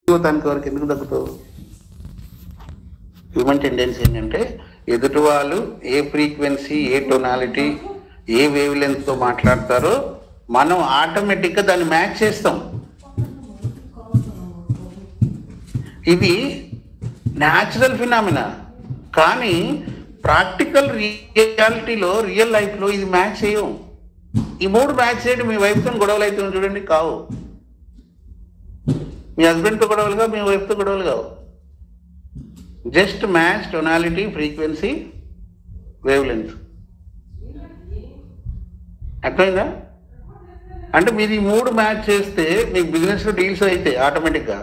జీవితానికి వరకు ఎందుకు తగ్గుతావు హ్యూమన్ టెండెన్సీ ఏంటంటే ఎదుటి వాళ్ళు ఏ ఫ్రీక్వెన్సీ ఏ టొనాలిటీ ఏ వేవ్ లెంత్తో మాట్లాడతారో మనం ఆటోమేటిక్గా దాన్ని మ్యాచ్ చేస్తాం ఇది న్యాచురల్ ఫినామినా కానీ ప్రాక్టికల్ రియాలిటీలో రియల్ లైఫ్లో ఇది మ్యాచ్ చేయం ఈ మూడు మ్యాచ్ చేయడం మీ వైఫ్తో గొడవలు అయితే చూడండి కావు మీ హస్బెండ్తో గొడవలు కావు మీ వైఫ్తో గొడవలు కావు just match tonality frequency wavelength అర్థమైందా అంటే మీరు ఈ మూడు మ్యాచ్ చేస్తే మీకు బిజినెస్లో డీల్స్ అయితే ఆటోమేటిక్గా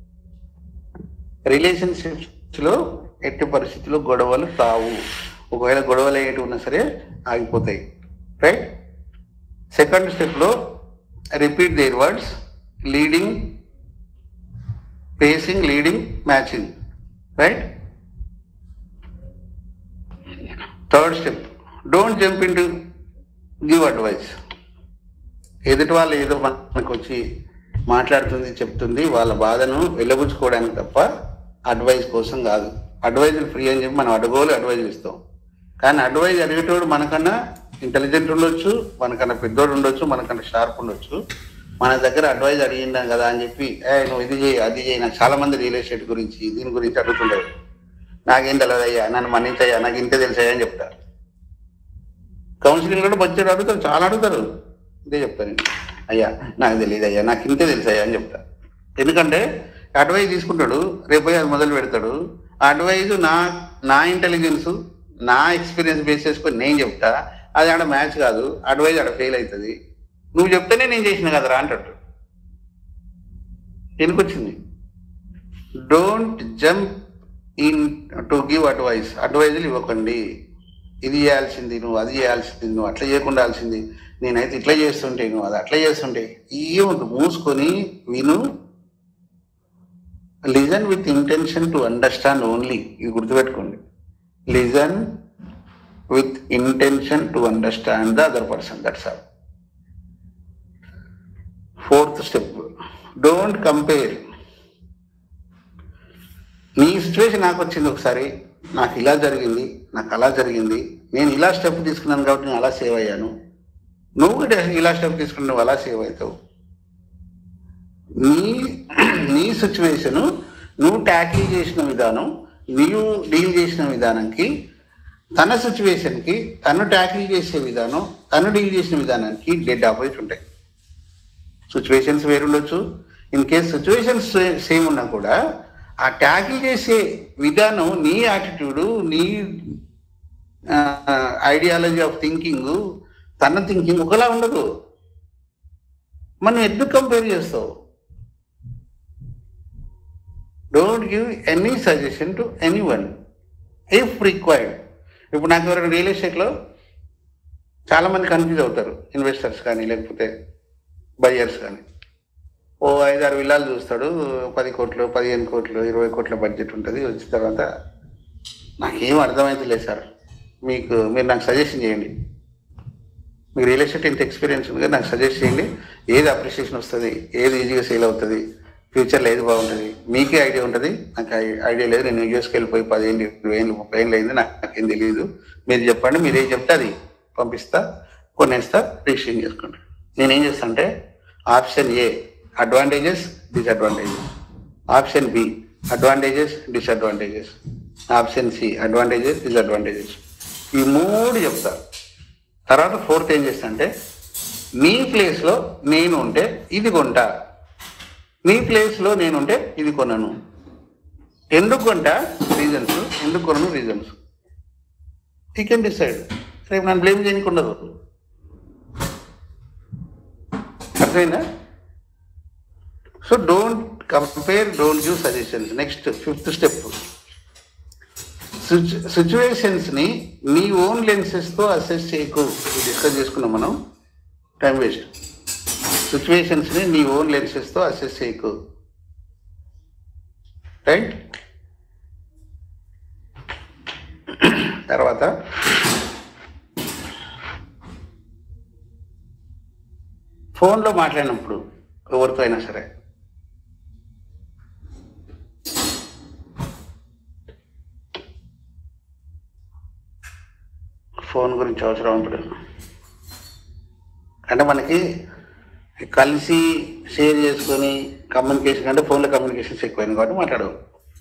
రిలేషన్షిప్స్లో ఎట్టి పరిస్థితుల్లో గొడవలు కావు ఒకవేళ గొడవలు అయ్యేటి ఉన్నా సరే ఆగిపోతాయి రైట్ సెకండ్ స్టెప్లో repeat their words leading pacing leading matching right third step don't jump in to give advice ఎదుటి వాళ్ళు ఏదో మనకు వచ్చి మాట్లాడుతుంది చెప్తుంది వాళ్ళ బాధను వెళ్ళబుచ్చుకోవడానికి తప్ప అడ్వైస్ కోసం కాదు అడ్వైజ్ ఫ్రీ అని చెప్పి మనం అడగోలు అడ్వైజ్ ఇస్తాం కానీ అడ్వైజ్ అడిగేటోడు మనకన్నా ఇంటెలిజెంట్ ఉండొచ్చు మనకన్నా పెద్దోడు ఉండొచ్చు మనకన్నా షార్ప్ ఉండొచ్చు మన దగ్గర అడ్వైజ్ అడిగిందాం కదా అని చెప్పి ఏ నువ్వు ఇది చేయి అది చేయి నాకు చాలా మంది రియల్ ఎస్టేట్ గురించి దీని గురించి అడుగుతుండేవి నాకేం తెలియదు అయ్యా నన్ను మన్నించయ్యా నాకు ఇంతే తెలుసయ్యా అని చెప్తారు కౌన్సిలింగ్ కూడా బడ్జెట్ అడుగుతారు చాలా అడుగుతారు ఇదే చెప్తాను నేను. అయ్యా నాకు తెలియదు అయ్యా నాకు ఇంతే తెలుసు అయ్యా అని చెప్తా ఎందుకంటే అడ్వైజ్ తీసుకుంటాడు రేపు పోయి అది మొదలు పెడతాడు ఆ అడ్వైజ్ నా నా ఇంటెలిజెన్స్ నా ఎక్స్పీరియన్స్ బేస్ చేసుకొని నేను చెప్తా అది ఆడ మ్యాచ్ కాదు అడ్వైజ్ ఆడ ఫెయిల్ అవుతుంది నువ్వు చెప్తేనే నేను చేసిన కదరా అంటాడు ఎందుకొచ్చింది don't jump in to give advice అడ్వైజులు ఇవ్వకండి ఇది చేయాల్సింది నువ్వు అది చేయాల్సింది నువ్వు అట్లా చేయకుండా ఆల్సింది నేనైతే ఇట్లా చేస్తుంటే నువ్వు అది అట్లా చేస్తుంటే ఏముంది మూసుకొని విను listen with intention to understand only ఇది గుర్తుపెట్టుకోండి listen with intention to understand the other person that's all fourth step don't compare నీ సిచ్యువేషన్ నాకు వచ్చింది ఒకసారి నాకు ఇలా జరిగింది నాకు అలా జరిగింది నేను ఇలా స్టెప్ తీసుకున్నాను కాబట్టి నేను అలా సేవ్ అయ్యాను నువ్వు కూడా ఇలా స్టెప్ తీసుకుని నువ్వు అలా సేవ్ అవుతావు నీ నీ సిచ్యువేషను నువ్వు ట్యాకిల్ చేసిన విధానం నీవు డీల్ చేసిన విధానంకి తన సిచ్యువేషన్కి తను ట్యాకిల్ చేసే విధానం తను డీల్ చేసిన విధానానికి డెడ్ ఆపోజిట్ ఉంటాయి సిచ్యువేషన్స్ వేరుండొచ్చు ఇన్ కేస్ సిచ్యువేషన్స్ సేమ్ ఉన్నా కూడా ఆ ట్యాకిల్ చేసే విధానం నీ యాటిట్యూడు నీ ఐడియాలజీ ఆఫ్ థింకింగ్ తన థింకింగ్ ఒకలా ఉండదు మనం ఎందుకు కంపేర్ చేస్తావు don't give any suggestion to anyone if required ఇప్పుడు నాకు ఎవరైనా రియల్ ఎస్టేట్లో చాలా మంది కన్ఫ్యూజ్ అవుతారు ఇన్వెస్టర్స్ కానీ లేకపోతే బయ్యర్స్ కానీ ఓ ఐదారు విల్లాలు చూస్తాడు పది కోట్లు పదిహేను కోట్లు ఇరవై కోట్ల బడ్జెట్ ఉంటుంది వచ్చిన తర్వాత నాకేం అర్థమైతే లేదు సార్ మీకు మీరు నాకు సజెషన్ చేయండి మీకు రియల్ ఎస్టేట్ ఇంత ఎక్స్పీరియన్స్ ఉంది కదా నాకు సజెస్ట్ చేయండి ఏది అప్రిషియేషన్ వస్తుంది ఏది ఈజీగా సేల్ అవుతుంది ఫ్యూచర్లో ఏది బాగుంటుంది మీకే ఐడియా ఉంటుంది నాకు ఐ- ఐడియా లేదు నేను యూఎస్కి వెళ్ళిపోయి పదిహేను ఇరవై ఏళ్ళు ముప్పై ఏళ్ళు అయింది నాకు నాకేం తెలియదు మీరు చెప్పండి మీరు ఏం చెప్తే అది పంపిస్తా కొనేస్తా రిజిస్ట్రేషన్ చేసుకోండి నేనేం చేస్తా అంటే option A advantages disadvantages option B advantages disadvantages option C advantages disadvantages ఈ మూడు చెప్తా తర్వాత ఫోర్త్ ఏం చేస్తా అంటే నీ ప్లేస్లో నేను ఉంటే ఇది కొంటా నీ ప్లేస్లో నేను ఉంటే ఇది కొనను ఎందుకు కొంటా రీజన్స్ ఎందుకు కొనను రీజన్స్ యూ కెన్ డిసైడ్ రేపు నన్ను బ్లేమ్ చేయడానికి ఉండదు అర్థమైందా so don't compare don't give suggestions next fifth step situations ని నీ ఓన్ లెన్సెస్ తో అసెస్ చేయకు ఇది డిస్కస్ చేసుకున్నాం మనం టైం వేస్ట్ సిచ్యువేషన్స్ ని నీ ఓన్ లెన్సెస్ తో అసెస్ చేయకు రైట్ తర్వాత ఫోన్లో మాట్లాడినప్పుడు ఎవరితో అయినా సరే ఫోన్ గురించి అవసరం ఇప్పుడు అంటే మనకి కలిసి షేర్ చేసుకొని కమ్యూనికేషన్ కంటే ఫోన్లో కమ్యూనికేషన్స్ ఎక్కువైంది కాబట్టి మాట్లాడవు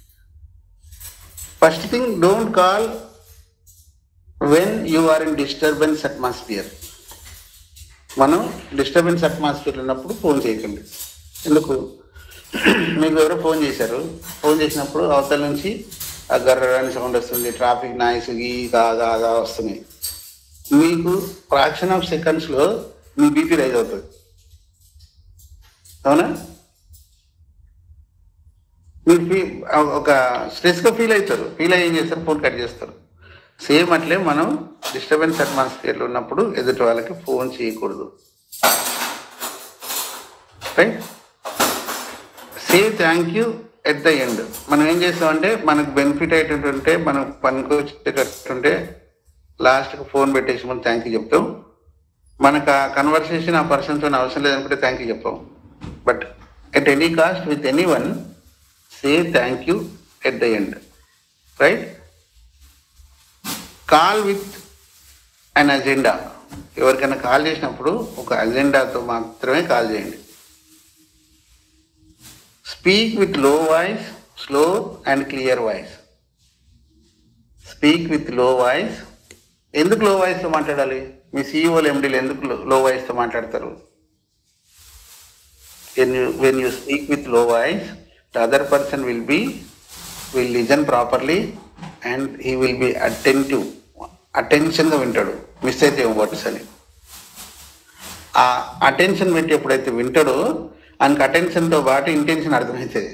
first thing don't call when you are in disturbance atmosphere మనం డిస్టర్బెన్స్ అట్మాస్ఫియర్ ఉన్నప్పుడు ఫోన్ చేయకండి ఎందుకు మీకు ఎవరో ఫోన్ చేశారు ఫోన్ చేసినప్పుడు అవతల నుంచి ఆ గర్రని సౌండ్ వస్తుంది ట్రాఫిక్ నాయిస్ గీ కాగా ఆగా వస్తున్నాయి మీకు ఫ్రాక్షన్ ఆఫ్ సెకండ్స్లో మీ బీపీ రైజ్ అవుతుంది అవునా మీరు ఫీ ఒక స్ట్రెస్గా ఫీల్ అవుతారు ఫీల్ అయ్యి ఏం చేస్తారు ఫోన్ కట్ చేస్తారు సేమ్ అట్లే మనం డిస్టర్బెన్స్ అట్మాస్ఫియర్లో ఉన్నప్పుడు ఎదుటి వాళ్ళకి ఫోన్ చేయకూడదు right say thank you at the end మనం ఏం చేస్తామంటే మనకు బెనిఫిట్ అయ్యేటట్టుంటే మనకు పనికి వచ్చేటట్టుంటే లాస్ట్కి ఫోన్ పెట్టేసి మనం థ్యాంక్ యూ చెప్తాం మనకు ఆ కన్వర్సేషన్ ఆ పర్సన్తో అవసరం లేదనుకుంటే థ్యాంక్ యూ చెప్తాం but at any cost with anyone say thank you at the end right call with an agenda ఎవరికైనా కాల్ చేసినప్పుడు ఒక అజెండాతో మాత్రమే కాల్ చేయండి speak with low voice slow and clear voice speak with low voice ఎందుకు low వాయిస్తో మాట్లాడాలి మీ సీఈఓలు ఎండీలు ఎందుకు low వాయిస్తో మాట్లాడతారు when you when you speak with low voice the other person will be will listen properly and he will be attentive అటెన్షన్గా వింటాడు miss అయితే words అని ఆ attention పెట్టి ఎప్పుడైతే వింటాడో ఆయనకు అటెన్షన్తో పాటు ఇంటెన్షన్ అర్థమవుతుంది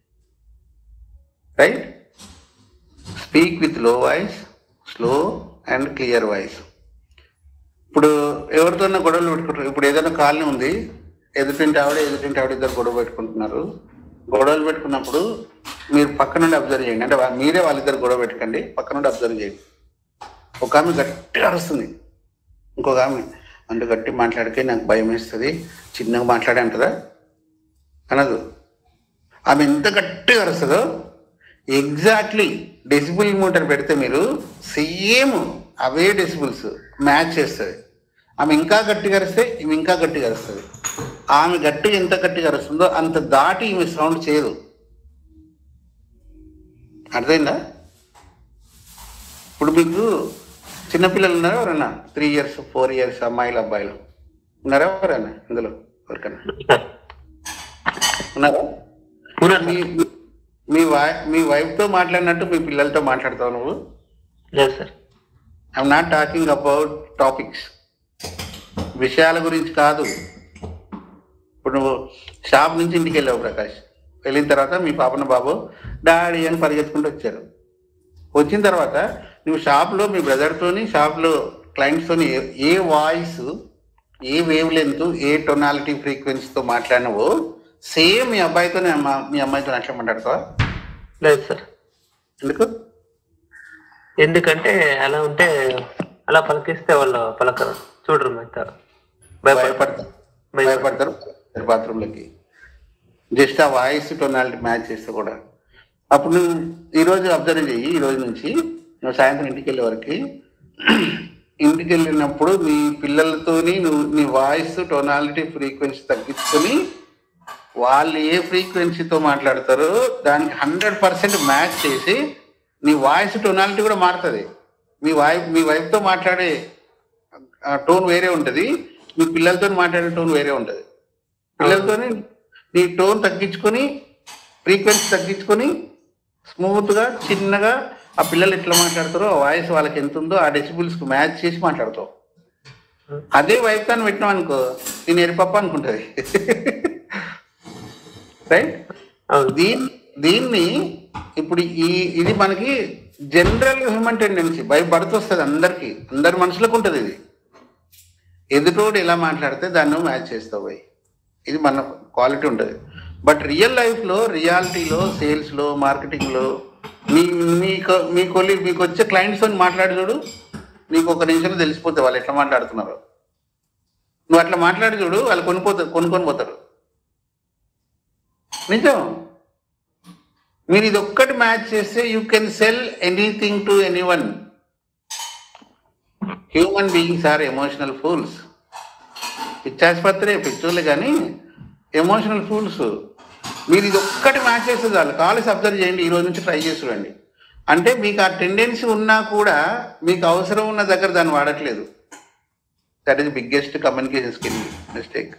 right speak with low voice slow and clear voice ఇప్పుడు ఎవరితోన్నా గొడవలు పెట్టుకుంటారు ఇప్పుడు ఏదైనా కాలనీ ఉంది ఎదుటింటి ఆవిడ ఎదుటింటి ఆవిడ ఇద్దరు గొడవ పెట్టుకుంటున్నారు గొడవలు పెట్టుకున్నప్పుడు మీరు పక్క నుండి అబ్జర్వ్ చేయండి అంటే వా- మీరే వాళ్ళిద్దరు గొడవ పెట్టకండి పక్క నుండి అబ్జర్వ్ చేయండి ఒక ఆమె గట్టిగా అరుస్తుంది ఇంకొక ఆమె అంటే గట్టి మాట్లాడితే నాకు భయం వేస్తుంది చిన్నగా మాట్లాడే అంటదా అనదు ఆమె ఎంత గట్టిగా అరుస్తుందో ఎగ్జాక్ట్లీ డెసిబుల్ మీటర్ పెడితే మీరు సేమ్ అవే డెసిబుల్స్ మ్యాచ్ చేస్తుంది ఆమె ఇంకా గట్టిగా అరిస్తే ఈమె ఇంకా గట్టిగా అరుస్తుంది ఆమె గట్టిగా ఎంత గట్టిగా అరుస్తుందో అంత దాటి ఈమె సౌండ్ చేయదు అర్థమైందా ఇప్పుడు మీకు చిన్నపిల్లలు ఉన్నారా ఎవరన్నా త్రీ ఇయర్స్ ఫోర్ ఇయర్స్ అమ్మాయిలు అబ్బాయిలు ఉన్నారా ఎవరన్నా ఇందులో ఎవరికన్నా ఉన్నారా ఉన్నారు మీ మీ- మీ వై మీ వైఫ్తో మాట్లాడినట్టు మీ పిల్లలతో మాట్లాడతావు నువ్వు లేదు sir I'm not talking about topics విషయాల గురించి కాదు ఇప్పుడు నువ్వు షాప్ నుంచి ఇంటికి వెళ్ళావు ప్రకాష్ వెళ్ళిన తర్వాత మీ పాపన బాబు డాడీ అని పరిగెత్తుకుంటూ వచ్చారు వచ్చిన తర్వాత నువ్వు షాప్లో మీ బ్రదర్తోని షాప్లో క్లయింట్స్తోని ఏ- ఏ వాయిస్ ఏ వేవ్ లెంత్ ఏ టొనాలిటీ ఫ్రీక్వెన్సీతో మాట్లాడినవో సేమ్ మీ అబ్బాయితో మీ అమ్మాయితో అట్లా మాట్లాడతావా లేదు సార్ ఎందుకు ఎందుకంటే అలా ఉంటే అలా పలికిస్తే వాళ్ళు పలకరు చూడరు మెత్తారు భయపడతారు భయపడతారు భయపడతారు బాత్రూంలోకి జస్ట్ ఆ వాయిస్ టొనాలిటీ మ్యాచ్ చేస్తే కూడా అప్పుడు నువ్వు ఈరోజు అబ్జర్వ్ చెయ్యి ఈ రోజు నుంచి నువ్వు సాయంత్రం ఇంటికి వెళ్ళే వరకు ఇంటికి వెళ్ళినప్పుడు నీ పిల్లలతోని నువ్వు నీ వాయిస్ టొనాలిటీ ఫ్రీక్వెన్సీ తగ్గించుకొని వాళ్ళు ఏ ఫ్రీక్వెన్సీతో మాట్లాడతారో దానికి హండ్రెడ్ పర్సెంట్ మ్యాచ్ చేసి నీ వాయిస్ టొనాలిటీ కూడా మారుతుంది మీ వైఫ్ మీ వైఫ్తో మాట్లాడే టోన్ వేరే ఉంటుంది మీ పిల్లలతో మాట్లాడే టోన్ వేరే ఉంటుంది పిల్లలతోని నీ టోన్ తగ్గించుకొని ఫ్రీక్వెన్సీ తగ్గించుకొని స్మూత్గా చిన్నగా ఆ పిల్లలు ఎట్లా మాట్లాడతారో ఆ వాయిస్ వాళ్ళకి ఎంత ఉందో ఆ డెసిబుల్స్కి మ్యాచ్ చేసి మాట్లాడతావు అదే వైఫ్ తాను పెట్టినాం అనుకో నేను ఎరిపప్ప అనుకుంటుంది రైట్ అవును దీన్ దీన్ని ఇప్పుడు ఈ ఇది మనకి general human tendency by birth వస్తుంది అందరికి అందరి మనుషులకు ఉంటుంది ఇది ఎదుటోడు ఎలా మాట్లాడితే దాన్ని మ్యాచ్ చేస్తావు పోయి ఇది మన క్వాలిటీ ఉంటుంది బట్ రియల్ లైఫ్లో రియాలిటీలో సేల్స్లో మార్కెటింగ్లో మీ మీకు మీ కొలి మీకు వచ్చే క్లయింట్స్తో మాట్లాడి చూడు నీకు ఒక నిమిషంలో తెలిసిపోతే వాళ్ళు ఎట్లా మాట్లాడుతున్నారు నువ్వు అట్లా మాట్లాడి చూడు వాళ్ళు కొనిపోతారు కొనుక్కొని పోతారు నిజం మీరు ఇది ఒక్కటి మ్యాచ్ చేస్తే you can sell anything to anyone human beings are emotional fools పిచ్చాసుపత్రి పిచ్చోళ్ళే కానీ ఎమోషనల్ ఫూల్స్ మీరు ఇది ఒక్కటి మ్యాచ్ చేస్తే చాలు కాలేజ్ అబ్జర్వ్ చేయండి ఈ రోజు నుంచి ట్రై చేసి చూడండి అంటే మీకు ఆ టెండెన్సీ ఉన్నా కూడా మీకు అవసరం ఉన్న దగ్గర దాన్ని వాడట్లేదు that is biggest communication skill mistake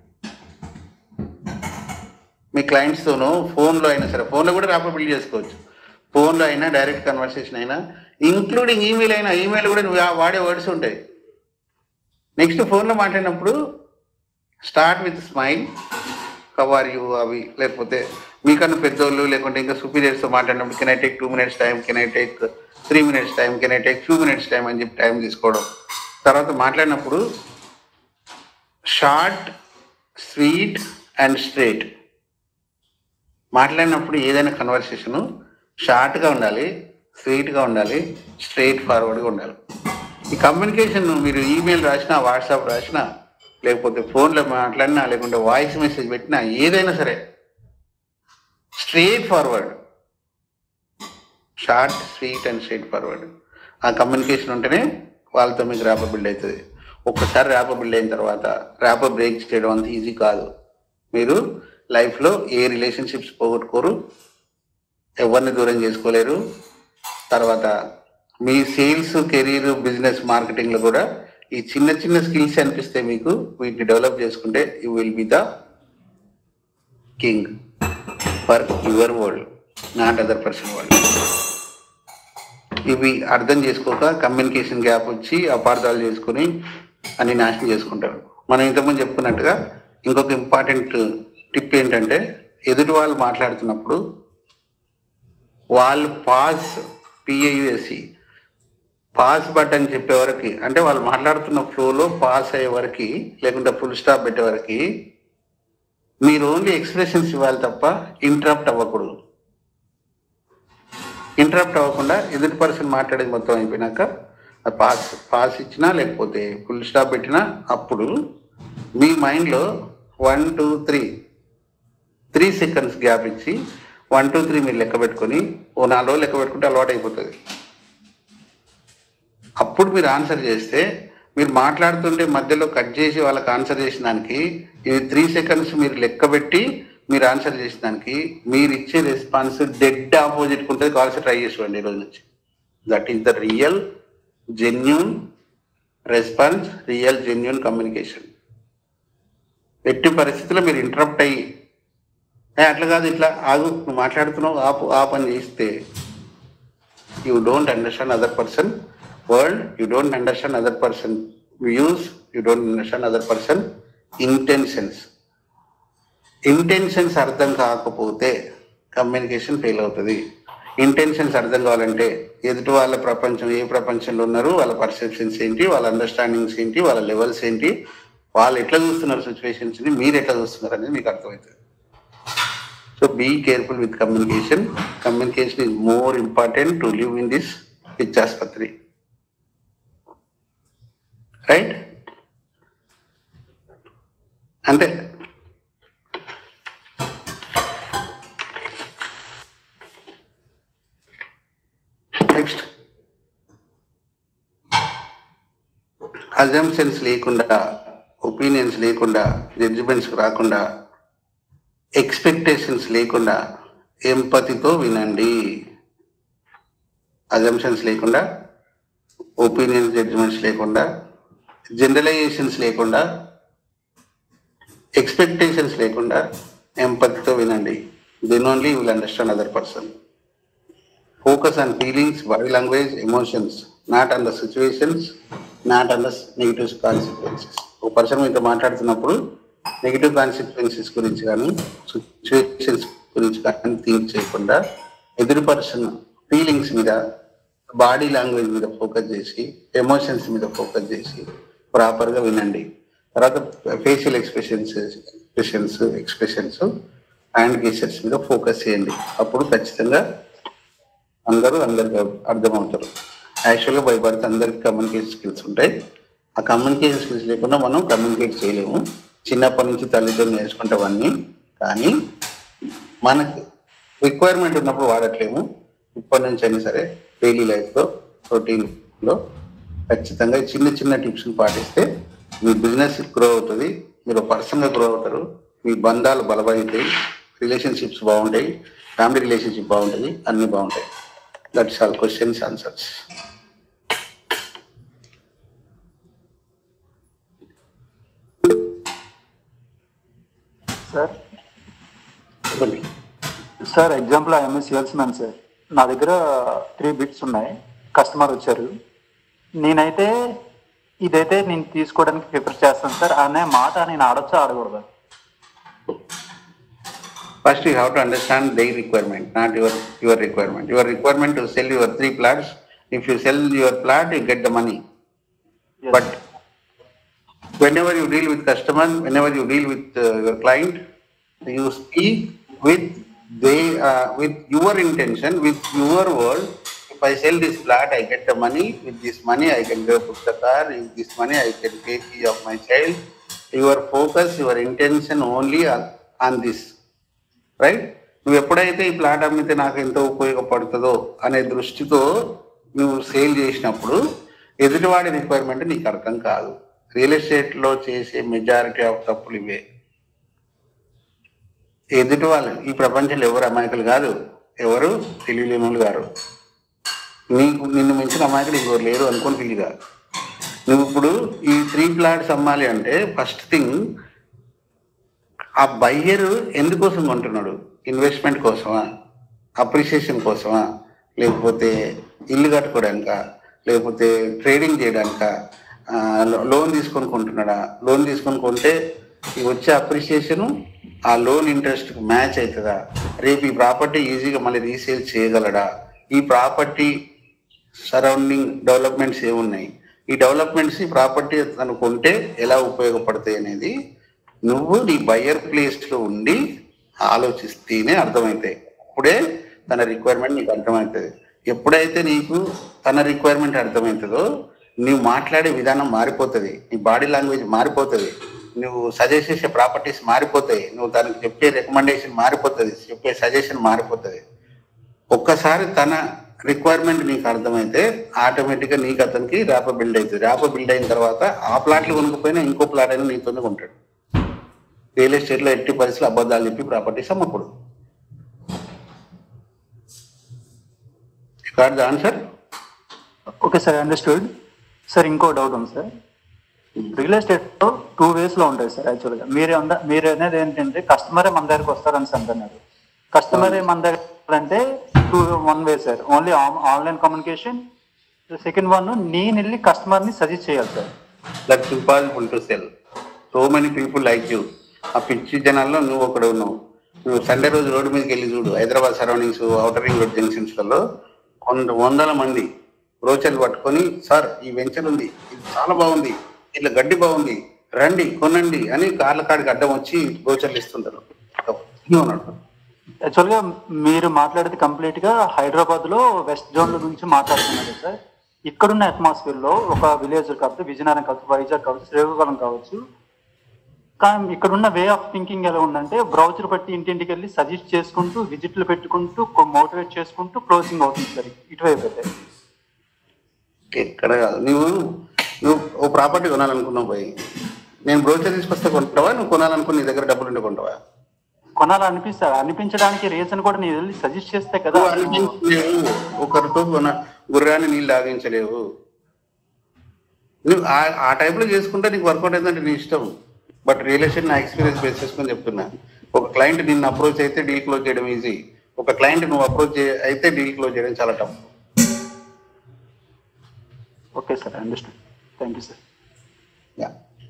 మీ క్లయింట్స్తోనూ ఫోన్లో అయినా సరే ఫోన్లో కూడా ర్యాపర్ బిల్డ్ చేసుకోవచ్చు ఫోన్లో అయినా డైరెక్ట్ కన్వర్సేషన్ అయినా ఇంక్లూడింగ్ ఈమెయిల్ అయినా ఈమెయిల్ కూడా నువ్వు వా- వాడే వర్డ్స్ ఉంటాయి నెక్స్ట్ ఫోన్లో మాట్లాడినప్పుడు start with smile cover you అవి లేకపోతే మీకన్నా పెద్దోళ్ళు లేకుంటే ఇంకా సుపీరియర్స్తో మాట్లాడినప్పుడు can I take two minutes time can I take three minutes time can I take few minutes time అని చెప్పి టైం తీసుకోవడం తర్వాత మాట్లాడినప్పుడు షార్ట్ స్వీట్ అండ్ స్ట్రేట్ మాట్లాడినప్పుడు ఏదైనా కన్వర్సేషను షార్ట్గా ఉండాలి స్వీట్గా ఉండాలి స్ట్రైట్ ఫార్వర్డ్గా ఉండాలి ఈ కమ్యూనికేషన్ మీరు ఈమెయిల్ రాసినా వాట్సాప్ రాసినా లేకపోతే ఫోన్లో మాట్లాడినా లేకుంటే వాయిస్ మెసేజ్ పెట్టినా ఏదైనా సరే straightforward short sweet and straightforward ఆ కమ్యూనికేషన్ ఉంటేనే వాళ్ళతో మీకు ర్యాప బిల్డ్ అవుతుంది ఒక్కసారి ర్యాప బిల్డ్ అయిన తర్వాత ర్యాప బ్రేక్ చేయడం అంత ఈజీ కాదు మీరు లైఫ్లో ఏ రిలేషన్షిప్స్ పోగొట్టుకోరు ఎవరిని దూరం చేసుకోలేరు తర్వాత మీ సేల్స్ కెరీర్ బిజినెస్ మార్కెటింగ్లో కూడా ఈ చిన్న చిన్న స్కిల్స్ అనిపిస్తే మీకు వీటిని డెవలప్ చేసుకుంటే you will be the king for your world not other person world ఇవి అర్థం చేసుకోక కమ్యూనికేషన్ గ్యాప్ వచ్చి అపార్థాలు చేసుకుని అన్ని నాశనం చేసుకుంటారు మనం ఇంతకుముందు చెప్పుకున్నట్టుగా ఇంకొక ఇంపార్టెంట్ టిప్ ఏంటంటే ఎదుటి వాళ్ళు మాట్లాడుతున్నప్పుడు వాళ్ళు పాస్ పిఐయుఎస్సి పాస్ బటన్ చెప్పే వరకు అంటే వాళ్ళు మాట్లాడుతున్న ఫ్లోలో పాస్ అయ్యే వరకు లేకుంటే ఫుల్ స్టాప్ పెట్టే వరకు మీరు ఓన్లీ ఎక్స్ప్రెషన్స్ ఇవ్వాలి తప్ప ఇంటరప్ట్ అవ్వకూడదు ఇంటరప్ట్ అవ్వకుండా ఎదుటి పర్సన్ మాట్లాడేది మొత్తం అయిపోయినాక ఆ పాస్ పాస్ ఇచ్చినా లేకపోతే ఫుల్ స్టాప్ పెట్టినా అప్పుడు మీ మైండ్లో one two three three seconds gap ఇచ్చి వన్ టూ త్రీ మీరు లెక్క పెట్టుకొని ఓ నాలుగు రోజులు లెక్క పెట్టుకుంటే అలవాటు అయిపోతుంది అప్పుడు మీరు ఆన్సర్ చేస్తే మీరు మాట్లాడుతుంటే మధ్యలో కట్ చేసి వాళ్ళకి ఆన్సర్ చేసిన దానికి ఇది త్రీ సెకండ్స్ మీరు లెక్క పెట్టి మీరు ఆన్సర్ చేసిన దానికి మీరు ఇచ్చే రెస్పాన్స్ డెడ్ ఆపోజిట్ ఉంటుంది కాల్సి ట్రై చేసుకోండి ఈ రోజు నుంచి that is the real genuine response real genuine communication ఎట్టి పరిస్థితుల్లో మీరు ఇంటరప్ట్ అయ్యి "ఏ, అట్లా కాదు ఇట్లా ఆగు నువ్వు మాట్లాడుతున్నావు ఆపు ఆపు అని చేస్తే you don't understand other person world you don't understand other person views you don't understand other person intentions intentions అర్థం కాకపోతే కమ్యూనికేషన్ ఫెయిల్ అవుతుంది ఇంటెన్షన్స్ అర్థం కావాలంటే ఎదుటి వాళ్ళ ప్రపంచం ఏ ప్రపంచంలో ఉన్నారు వాళ్ళ పర్సెప్షన్స్ ఏంటి వాళ్ళ అండర్స్టాండింగ్స్ ఏంటి వాళ్ళ లెవెల్స్ ఏంటి వాళ్ళు ఎట్లా చూస్తున్నారు సిచ్యువేషన్స్ ని మీరు ఎట్లా చూస్తున్నారు అనేది మీకు అర్థమవుతుంది so be careful with communication communication is more important to live in this పిచ్చాస్పత్రి రైట్ అంతే నెక్స్ట్ అజంప్షన్స్ లేకుండా ఒపీనియన్స్ లేకుండా జడ్జిమెంట్స్ రాకుండా ఎక్స్పెక్టేషన్స్ లేకుండా ఎంపతితో వినండి అజంప్షన్స్ లేకుండా ఒపీనియన్స్ జడ్జిమెంట్స్ లేకుండా జనరలైజేషన్స్ లేకుండా ఎక్స్పెక్టేషన్స్ లేకుండా ఎంపతితో వినండి then only will understand other person focus on feelings body language emotions not on the situations not on the negative consequences ఒక పర్సన్ మీతో మాట్లాడుతున్నప్పుడు నెగిటివ్ కాన్సిక్వెన్సెస్ గురించి కానీ సిచ్యువేషన్స్ గురించి కానీ థింక్ చేయకుండా ఎదురు పర్సన్ ఫీలింగ్స్ మీద బాడీ లాంగ్వేజ్ మీద ఫోకస్ చేసి ఎమోషన్స్ మీద ఫోకస్ చేసి ప్రాపర్గా వినండి తర్వాత facial expressions expressions expressions hand gestures మీద ఫోకస్ చేయండి అప్పుడు ఖచ్చితంగా అందరూ అందరికి అర్థమవుతారు యాక్చువల్గా బై బర్త్ అందరికి కమ్యూనికేషన్ స్కిల్స్ ఉంటాయి ఆ కమ్యూనికేషన్ స్కిల్స్ లేకుండా మనం కమ్యూనికేట్ చేయలేము చిన్నప్పటి నుంచి తల్లితో నేర్చుకుంటామన్నీ కానీ మనకు రిక్వైర్మెంట్ ఉన్నప్పుడు వాడట్లేము ఇప్పటి నుంచి అయినా సరే డైలీ లైఫ్లో రొటీన్లో ఖచ్చితంగా ఈ చిన్న చిన్న టిప్స్ని పాటిస్తే మీ బిజినెస్ గ్రో అవుతుంది మీరు పర్సన్గా గ్రో అవుతారు మీ బంధాలు బలపడతాయి రిలేషన్షిప్స్ బాగుంటాయి ఫ్యామిలీ రిలేషన్షిప్ బాగుంటుంది అన్నీ బాగుంటాయి that's all questions answers sir చెప్పండి sir example I'm salesman sir నా దగ్గర త్రీ బిట్స్ ఉన్నాయి కస్టమర్ వచ్చారు నేనైతే ఇదైతే నేను తీసుకోవడానికి ప్రిఫర్ చేస్తాను సార్ అనే మాట నేను ఆడొచ్చా ఆడకూడదా First, you have to understand their requirement, not your, your requirement. Your requirement to sell your three plots. If you sell your plot, you get the money. Yes. But whenever you deal with customer, whenever you deal with uh, your client, you speak with they, uh, with your intention, with your word. If I sell this plot, I get the money. With this money, I can go put the car. With this money, I can take care of my child. Your focus, your intention only on, on this. Right నువ్వు ఎప్పుడైతే ఈ plot అమ్మితే నాకు ఎంత ఉపయోగపడుతుందో అనే దృష్టితో నువ్వు సేల్ చేసినప్పుడు ఎదుటివాడి రిక్వైర్మెంట్ నీకు అర్థం కాదు రియల్ ఎస్టేట్లో చేసే మెజారిటీ ఆఫ్ తప్పులు ఇవే ఎదుటి వాళ్ళు ఈ ప్రపంచంలో ఎవరు అమాయకులు కాదు ఎవరు తెలియలేని వాళ్ళు గారు నీకు నిన్ను మించిన అమాయకులు ఇంకోరు లేరు అనుకొని ఫీల్ కాదు నువ్వు ఇప్పుడు ఈ త్రీ ప్లాట్స్ అమ్మాలి అంటే ఫస్ట్ థింగ్ ఆ బయ్యర్ ఎందుకోసం కొంటున్నాడు ఇన్వెస్ట్మెంట్ కోసమా అప్రిషియేషన్ కోసమా లేకపోతే ఇల్లు కట్టుకోవడానికా లేకపోతే ట్రేడింగ్ చేయడానికా ఆ, లో- లోన్ తీసుకొని కొంటున్నాడా లోన్ తీసుకొని కొంటే ఈ వచ్చే అప్రిషియేషన్ ఆ లోన్ ఇంట్రెస్ట్ మ్యాచ్ అవుతుందా రేపు ఈ ప్రాపర్టీ ఈజీగా మళ్ళీ రీసేల్ చేయగలడా ఈ ప్రాపర్టీ సరౌండింగ్ డెవలప్మెంట్స్ ఏమున్నాయి ఈ డెవలప్మెంట్స్ ఈ ప్రాపర్టీ తను కొంటే ఎలా ఉపయోగపడతాయి అనేది నువ్వు నీ బయ్యర్ ప్లేస్లో ఉండి ఆలోచిస్తేనే అర్థమవుతాయి అప్పుడే తన రిక్వైర్మెంట్ నీకు అర్థమవుతుంది ఎప్పుడైతే నీకు తన రిక్వైర్మెంట్ అర్థమవుతుందో నువ్వు మాట్లాడే విధానం మారిపోతుంది నీ బాడీ లాంగ్వేజ్ మారిపోతుంది నువ్వు సజెస్ట్ చేసే ప్రాపర్టీస్ మారిపోతాయి నువ్వు దానికి చెప్పే రికమెండేషన్ మారిపోతుంది చెప్పే సజెషన్ మారిపోతుంది ఒక్కసారి తన రిక్వైర్మెంట్ నీకు అర్థమైతే ఆటోమేటిక్గా నీకు అతనికి ర్యాప బిల్డ్ అవుతుంది ర్యాప బిల్డ్ అయిన తర్వాత ఆ ప్లాట్లు కొనుక్కపోయినా ఇంకో ప్లాట్ అయినా నీతోనే కొంటాడు రియల్ ఎస్టేట్లో ఎట్టి పరిస్థితులు అబద్ధాలు చెప్పి ప్రాపర్టీస్ అమ్మకూడదు got the answer okay sir understood sir ఇంకో డౌట్ ఉంది సార్ రియల్ ఎస్టేట్ లో టూ వేస్ లో ఉంటాయి సార్ యాక్చువల్గా మీరు అంద- మీరు అనేది ఏంటంటే కస్టమరే మన దగ్గరకు వస్తారని అంటున్నారు కస్టమరే మన దగ్గర అంటే two one way sir only online communication second one నేను వెళ్ళి కస్టమర్ ని సజెస్ట్ చేయాలి sir that's impossible to sell so many people like you ఆ పిచ్చి జనాల్లో నువ్వు ఒకడు ఉన్నావు నువ్వు సండే రోజు రోడ్డు మీదకి వెళ్ళి చూడు Hyderabad surroundings outer ring road జంక్షన్స్లలో కొంత వందల మంది బ్రోచర్లు పట్టుకొని సార్ ఈ వెంచర్ ఉంది ఇది చాలా బాగుంది ఇట్లా గడ్డి బాగుంది రండి కొనండి అని కార్ల కాడికి అడ్డం వచ్చి బ్రోచర్లు ఇస్తుంటారు నువ్వు ఉన్నాడు యాక్చువల్గా మీరు మాట్లాడేది కంప్లీట్ గా హైదరాబాద్ లో వెస్ట్ జోన్ గురించి మాట్లాడుతున్నారు సార్ ఇక్కడున్న అట్మాస్ఫియర్ లో ఒక విలేజ్ కావచ్చు విజయనగరం కావచ్చు వైజాగ్ కావచ్చు శ్రీకాకుళం కావచ్చు కానీ ఇక్కడున్న వే ఆఫ్ థింకింగ్ ఎలా ఉందంటే బ్రౌచర్ బట్టి ఇంటింటికి వెళ్ళి సజెస్ట్ చేసుకుంటూ విజిట్లు పెట్టుకుంటూ మోటివేట్ చేసుకుంటూ క్లోజింగ్ అవుతుంది సార్ ఇటువైపు అయితే ఎక్కడ కాదు నువ్వు నువ్వు ఓ ప్రాపర్టీ కొనాలనుకున్నావు పోయి నేను బ్రోచర్ తీసుకొస్తే కొంటావా నువ్వు కొనాలనుకుని నీ దగ్గర డబ్బులు ఉంటే కొంటావా కొనాలనిపిస్తారు అనిపించడానికి రీజన్ కూడా నేను వెళ్ళి సజెస్ట్ చేస్తే కదా నువ్వు అనిపించలేవు ఒకరితో కొన గుర్రాన్ని నీళ్ళు లాగించలేవు నువ్వు ఆ- ఆ టైప్లో చేసుకుంటే నీకు వర్కౌట్ అయిందంటే నీ ఇష్టం బట్ రియల్ ఎస్టేట్ నా ఎక్స్పీరియన్స్ బేస్ చేసుకొని చెప్తున్నా ఒక క్లయింట్ నిన్ను అప్రోచ్ అయితే డీల్ క్లోజ్ చేయడం ఈజీ ఒక క్లయింట్ నువ్వు అప్రోచ్ అయితే డీల్ క్లోజ్ చేయడం చాలా tough okay sir understand thank you sir yeah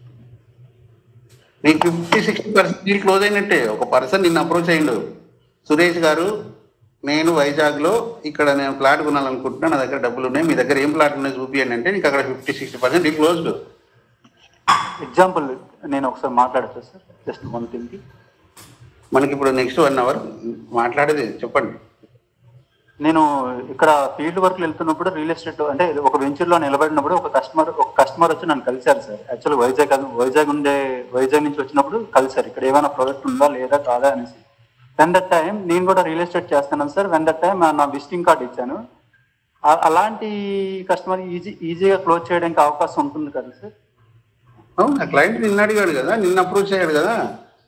నీకు fifty sixty percent deal close అయినట్టే ఒక పర్సన్ నిన్ను అప్రోచ్ అయ్యిండు సురేష్ గారు నేను వైజాగ్లో ఇక్కడ నేను ప్లాట్ కొనాలనుకుంటున్నా నా దగ్గర డబ్బులు ఉన్నాయి మీ దగ్గర ఏం ప్లాట్ ఉన్నాయి చూపియండి అంటే నీకు అక్కడ fifty sixty percent deal closed example నేను ఒకసారి మాట్లాడతా సార్ జస్ట్ వన్ థింగ్ మనకి ఇప్పుడు నెక్స్ట్ వన్ అవర్ మాట్లాడేది చెప్పండి నేను ఇక్కడ ఫీల్డ్ వర్క్ వెళ్తున్నప్పుడు రియల్ ఎస్టేట్ అంటే ఒక వెంచర్ లో నిలబడినప్పుడు ఒక కస్టమర్ ఒక కస్టమర్ వచ్చి నన్ను కలిశారు సార్ యాక్చువల్ వైజాగ్ కాదు- వైజాగ్ ఉండే వైజాగ్ నుంచి వచ్చినప్పుడు కలిశారు ఇక్కడ ఏమైనా ప్రోడక్ట్ ఉందా లేదా కాదా అనేసి వెన్ దట్ టైం నేను కూడా రియల్ ఎస్టేట్ చేస్తున్నాను సార్ వెన్ దట్ టైం నా విజిటింగ్ కార్డ్ ఇచ్చాను ఆ- అలాంటి కస్టమర్ ఈజీ ఈజీగా క్లోజ్ చేయడానికి అవకాశం ఉంటుంది కదా సార్ అవును ఆ క్లయింట్ నిన్న అడిగాడు కదా నిన్న అప్రోచ్ అయ్యాడు కదా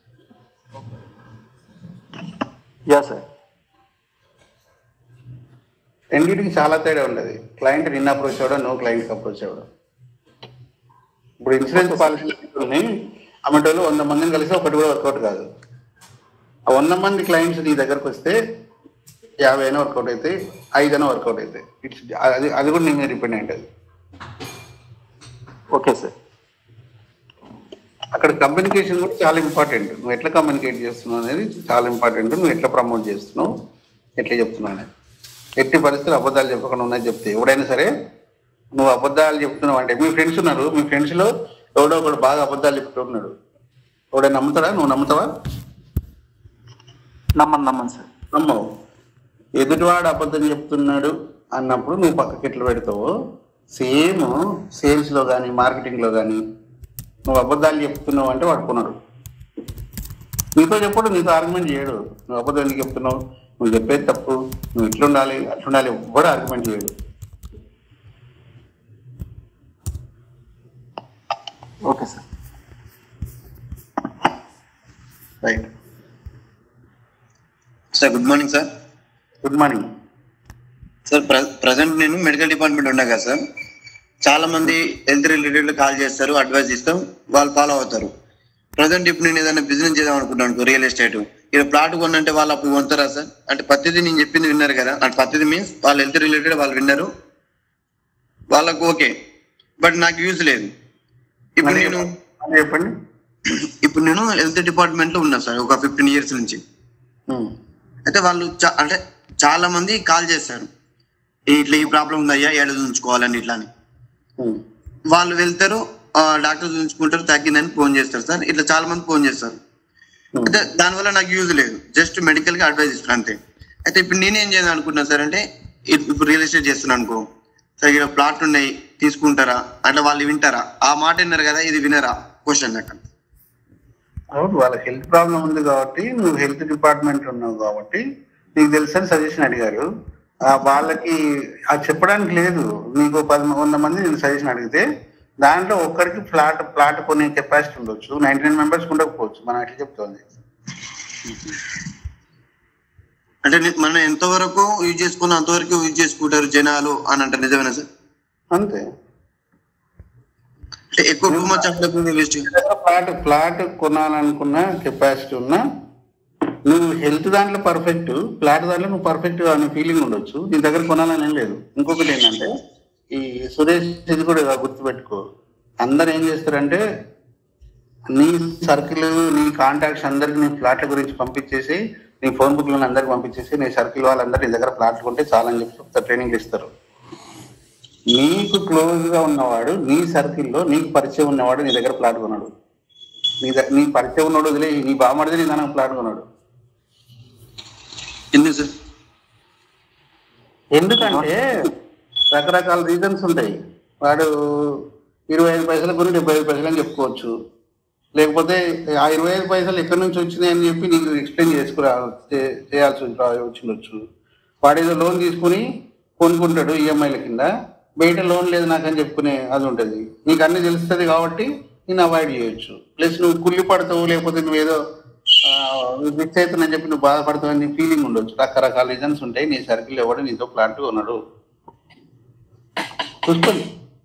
యా సార్ రెండింటికి చాలా తేడా ఉండదు క్లయింట్ నిన్న అప్రోచ్ అవ్వడం నువ్వు క్లయింట్కి అప్రోచ్ అవ్వడం ఇప్పుడు ఇన్సూరెన్స్ పాలసీని అమ్మటోళ్ళు వంద మందిని కలిసి ఒకటి కూడా వర్కౌట్ కాదు ఆ వంద మంది క్లయింట్స్ నీ దగ్గరకు వస్తే యాభై అయినా వర్కౌట్ అయితే ఐదు అయినా వర్కౌట్ అవుతాయి ఇట్స్ అది అది కూడా నీ మీద డిపెండ్ అయి ఉంటుంది ఓకే సార్ అక్కడ కమ్యూనికేషన్ కూడా చాలా ఇంపార్టెంట్ నువ్వు ఎట్లా కమ్యూనికేట్ చేస్తున్నావు అనేది చాలా ఇంపార్టెంట్ నువ్వు ఎట్లా ప్రమోట్ చేస్తున్నావు ఎట్లా చెప్తున్నావు అనేది ఎట్టి పరిస్థితులు అబద్ధాలు చెప్పకుండా ఉన్నది చెప్తే ఎవడైనా సరే నువ్వు అబద్ధాలు చెప్తున్నావు అంటే మీ ఫ్రెండ్స్ ఉన్నారు మీ ఫ్రెండ్స్లో ఎవడో ఒకడు బాగా అబద్ధాలు చెప్తున్నాడు ఎవడైనా నమ్ముతాడా నువ్వు నమ్ముతావా నమ్మను నమ్మను సార్ నమ్మవు ఎదుటివాడు అబద్ధం చెప్తున్నాడు అన్నప్పుడు నువ్వు పక్కకి ఎట్లా పెడతావో సేమ్ సేల్స్లో కానీ మార్కెటింగ్లో కానీ నువ్వు అబద్ధాలు చెప్తున్నావు అంటే వాడు కొనడు నీతో చెప్పడు నీతో ఆర్గ్యుమెంట్ చేయడు నువ్వు అబద్ధం ఎందుకు చెప్తున్నావు నువ్వు చెప్పేది తప్పు నువ్వు ఇట్లుండాలి అట్లుండాలి ఎవ్వడు ఆర్గ్యుమెంట్ చేయడు okay sir right sir good morning sir good morning sir present నేను మెడికల్ డిపార్ట్మెంట్ ఉన్నా కదా సార్ చాలా మంది హెల్త్ రిలేటెడ్ కాల్ చేస్తారు అడ్వైస్ ఇస్తాం వాళ్ళు ఫాలో అవుతారు ప్రజెంట్ ఇప్పుడు నేను ఏదైనా బిజినెస్ చేద్దాం అనుకుంటాను రియల్ ఎస్టేట్ ఇక్కడ ప్లాట్ కొన్నంటే వాళ్ళు అప్పుడు కొంటారా సార్ అంటే పత్తిది నేను చెప్పింది విన్నారు కదా అంటే పత్తిది మీన్స్ వాళ్ళు హెల్త్ రిలేటెడ్ వాళ్ళు విన్నారు వాళ్ళకు ఓకే బట్ నాకు యూజ్ లేదు ఇప్పుడు నేను మళ్ళీ చెప్పండి ఇప్పుడు నేను హెల్త్ డిపార్ట్మెంట్ లో ఉన్నా సార్ ఒక ఫిఫ్టీన్ ఇయర్స్ నుంచి ఉమ్. అయితే వాళ్ళు చా- అంటే చాలా మంది కాల్ చేస్తారు ఇట్లా ఈ ప్రాబ్లం ఉందయ్యా ఏడ ఉంచుకోవాలని ఇట్లా అని ఉమ్. వాళ్ళు వెళ్తారు ఆ, డాక్టర్ చూసుకుంటారు తగ్గిందని ఫోన్ చేస్తారు సార్ ఇట్లా చాలా మంది ఫోన్ చేస్తారు ఉమ్. అయితే దానివల్ల నాకు యూజ్ లేదు జస్ట్ మెడికల్ గా అడ్వైస్ ఇస్తాను అంతే అయితే ఇప్పుడు నేనేం చేయాలి అనుకుంటున్నా సార్ అంటే ఇప్- ఇప్పుడు రియల్ ఎస్టేట్ చేస్తున్నాను అనుకో సార్ ఇక్కడ ప్లాట్ ఉన్నాయి తీసుకుంటారా అట్లా వాళ్ళు వింటారా ఆ మాట విన్నారు కదా ఇది వినరా క్వశ్చన్ అక్కడ అవును వాళ్ళకి హెల్త్ ప్రాబ్లం ఉంది కాబట్టి నువ్వు హెల్త్ డిపార్ట్మెంట్ ఉన్నావు కాబట్టి నీకు తెలుసని సజెషన్ అడిగారు ఆ వాళ్ళకి అది చెప్పడానికి లేదు నీకు పది వంద మంది నేను సజెషన్ అడిగితే దాంట్లో ఒక్కరికి ఫ్లాట్ ఫ్లాట్ కొనే కెపాసిటీ ఉండొచ్చు నైన్టీ నైన్ మెంబర్స్ ఉండకపోవచ్చు మనం ఎట్లా చెప్తుంది అంటే ని- మనం ఎంతవరకు యూజ్ చేసుకున్నా అంతవరకు యూజ్ చేసుకుంటారు జనాలు అని అంటారు నిజమేనా సార్ అంతే అంటే ఎక్కువ too much of waste flat flat కొనాలనుకున్న కెపాసిటీ ఉన్నా నువ్వు హెల్త్ దాంట్లో పర్ఫెక్ట్ ఫ్లాట్ దాంట్లో నువ్వు పర్ఫెక్ట్ అనే ఫీలింగ్ ఉండొచ్చు నీ దగ్గర కొనాలని ఏం లేదు ఇంకొకటి ఏంటంటే ఈ సురేష్ ఇది కూడా గుర్తుపెట్టుకో అందరు ఏం చేస్తారంటే నీ సర్కిల్ నీ కాంటాక్ట్స్ అందరికి నీ ఫ్లాట్ల గురించి పంపించేసి నీ ఫోన్ బుక్లను అందరికి పంపించేసి నీ సర్కిల్ వాళ్ళందరూ నీ దగ్గర ఫ్లాట్లు కొంటే చాలని చెప్పి చెప్తారు ట్రైనింగ్ ఇస్తారు నీకు క్లోజ్ గా ఉన్నవాడు నీ సర్కిల్లో నీకు పరిచయం ఉన్నవాడు నీ దగ్గర ప్లాట్ కొన్నాడు నీ ద- నీ పరిచయం ఉన్నాడు వదిలే నీ బామడిది నీ దానికి ప్లాట్ కొన్నాడు ఎందుకు సార్ ఎందుకంటే రకరకాల రీజన్స్ ఉంటాయి వాడు ఇరవై ఐదు పైసలు కొని డెబ్బై ఐదు పైసలు అని చెప్పుకోవచ్చు లేకపోతే ఆ ఇరవై ఐదు పైసలు ఎక్కడి నుంచి వచ్చినాయి అని చెప్పి నీకు ఎక్స్ప్లెయిన్ చేసుకురా చే- చేయాల్సి వచ్చి- వచ్చిండొచ్చు వాడు ఏదో లోన్ తీసుకుని కొనుక్కుంటాడు ఈఎంఐల కింద బయట లోన్ లేదు నాకని చెప్పుకునే అది ఉంటుంది నీకు అన్ని తెలుస్తుంది కాబట్టి నేను అవాయిడ్ చేయొచ్చు ప్లస్ నువ్వు కుళ్ళి పడతావు లేకపోతే నువ్వు ఏదో మిక్స్ అవుతుందని చెప్పి నువ్వు బాధపడతావు అని ఫీలింగ్ ఉండొచ్చు రకరకాల రీజన్స్ ఉంటాయి నీ సర్కిల్ ఎవడు నీతో ప్లాంట్ ఉన్నాడు చూసుకోండి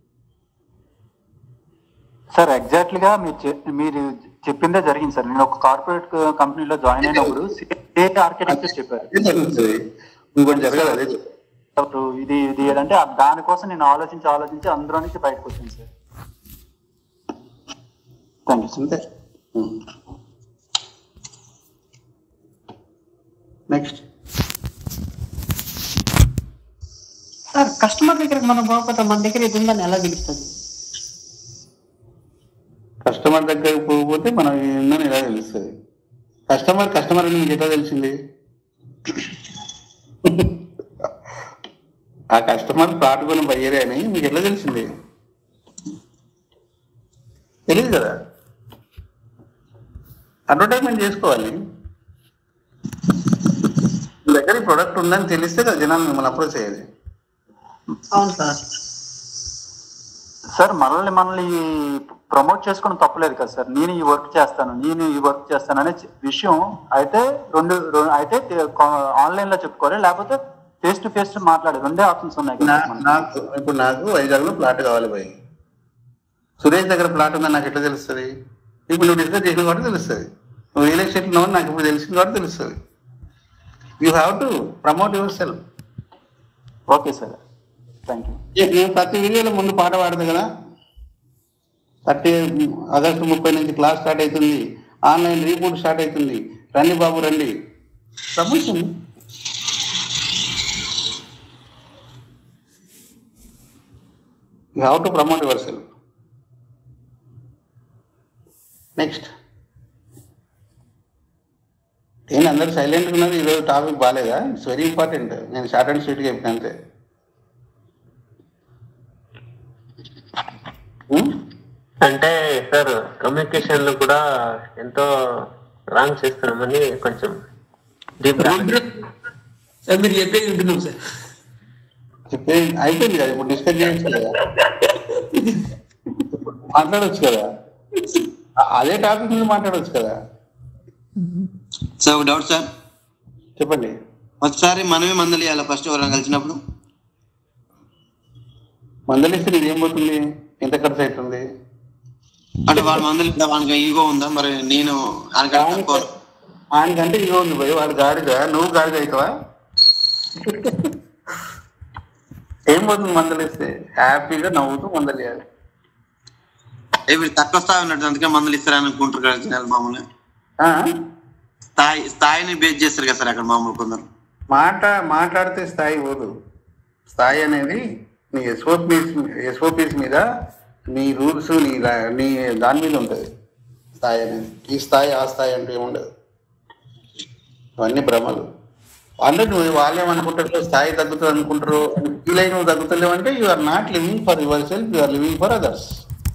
సార్ ఎగ్జాక్ట్లీ గా మీరు చె- మీరు చెప్పిందే జరిగింది సార్ నేను ఒక కార్పొరేట్ కంపెనీలో జాయిన్ అయినప్పుడు సేమ్ ఆర్కిటెక్చర్ చెప్పారు అదే జరుగుతుంది ఇంకోటి జరగదు అదే జరుగుతుంది. అప్పుడు ఇది ఇది ఏదంటే ఆ దానికోసం నేను ఆలోచించి ఆలోచించి అందులో నుంచి బయటకు వచ్చింది సార్ థ్యాంక్ యూ అంతే నెక్స్ట్ సార్ కస్టమర్ దగ్గరికి మనం పోకపోతే మన దగ్గర ఇది ఉందని ఎలా తెలుస్తుంది కస్టమర్ దగ్గరికి పోకపోతే మనం ఏందని ఎలా తెలుస్తుంది కస్టమర్ కస్టమర్ అని మీకు ఎట్లా తెలిసింది ఆ కస్టమర్ ప్లాట్ కొని బయ్యరే అని మీకు ఎట్లా తెలిసింది తెలియదు కదా అడ్వర్టైజ్మెంట్ చేసుకోవాలి మీ దగ్గర ఈ ప్రొడక్ట్ ఉందని తెలిస్తే కదా జనాలు మిమ్మల్ని అప్రోచ్ అయ్యేది అవును సార్ సార్ మనల్ని మనల్ని ప్రమోట్ చేసుకోవడం తప్పలేదు కదా సార్ నేను ఈ వర్క్ చేస్తాను నేను ఈ వర్క్ చేస్తాను అనే చి- విషయం అయితే రెండు రెండు- అయితే ఆన్లైన్ లో చెప్పుకోవాలి లేకపోతే ఫేస్ టు ఫేస్ మాట్లాడే రెండే ఆప్షన్స్ ఉన్నాయి కదా నా- సార్ మనకి. నాకు ఇప్పుడు నాకు వైజాగ్ లో ప్లాట్ కావాలి పోయి సురేష్ దగ్గర ప్లాట్ ఉందని నాకు ఎట్లా తెలుస్తుంది ఇప్పుడు నువ్వు డిస్కస్ చేసిన కాబట్టి తెలుస్తుంది నువ్వు రియల్ ఎస్టేట్ లో నాకు ఇప్పుడు తెలిసింది కాబట్టి తెలుస్తుంది you have to promote yourself okay sir thank you నేను ప్రతి వీడియోలో ముందు పాట పాడదు కదా థర్టీ ఆగస్టు ముప్పై నుంచి క్లాస్ స్టార్ట్ అవుతుంది ఆన్లైన్ రీపోర్ట్ స్టార్ట్ అవుతుంది రండి బాబు రండి promotion you have to promote yourself next ఏంటి అందరు సైలెంట్గా ఉన్నారు ఈరోజు టాపిక్ బాగాలేదా ఇట్స్ వెరీ ఇంపార్టెంట్ నేను షార్ట్ అండ్ స్వీట్గా చెప్పిన అంతే Hmm? అంటే సార్ కమ్యూనికేషన్ లో కూడా ఎంతో రాంగ్ చేస్తున్నామని కొంచెం డీప్ సార్ మీరు చెప్పేది వింటున్నాం సార్ చెప్పే అయిపోయింది కదా ఇప్పుడు డిస్కస్ చేయొచ్చు కదా మాట్లాడొచ్చు కదా అ- అదే టాపిక్ మీద మాట్లాడొచ్చు కదా సార్ ఒక డౌట్ సార్ చెప్పండి ఒకసారి మనమే మందలు ఇవ్వాలి ఫస్ట్ ఎవరైనా కలిసినప్పుడు మందలిస్తే నీకు ఏం పోతుంది ఎంత ఖర్చు అవుతుంది అంటే వాడు మందలు ఇట్లా వానికి ఈగో ఉందా మరి నేను ఆయనకంటే తక్కువ ఆయనకంటే ఇగో ఉంది పోయి వాడు గాడిద నువ్వు గాడిద అవుతావా ఏం పోతుంది మందలిస్తే హ్యాపీగా నవ్వుతూ మందలియాలి ఏ వీడు తక్కువ స్థాయి ఉన్నట్టు అందుకే మందలు ఇస్తారని అనుకుంటారు కదా జనాలు మామూలుగా ఆ? స్థాయి స్థాయిని బేస్ చేస్తారు కదా సార్ అక్కడ మామూలు కొందరు మాట మాట్లాడితే స్థాయి పోదు స్థాయి అనేది నీ ఎస్ఓపీస్ ఎస్ఓపీస్ మీద నీ రూల్స్ నీ రా- నీ దాని మీద ఉంటుంది స్థాయి అనేది ఈ స్థాయి ఆ స్థాయి అంటే ఏముండదు అవన్నీ భ్రమలు అంటే నువ్వు వాళ్ళేమనుకుంటారు స్థాయి తగ్గుతుంది అనుకుంటారు ఫీల్ అయి నువ్వు తగ్గుతలేవు అంటే you are not living for yourself you are living for others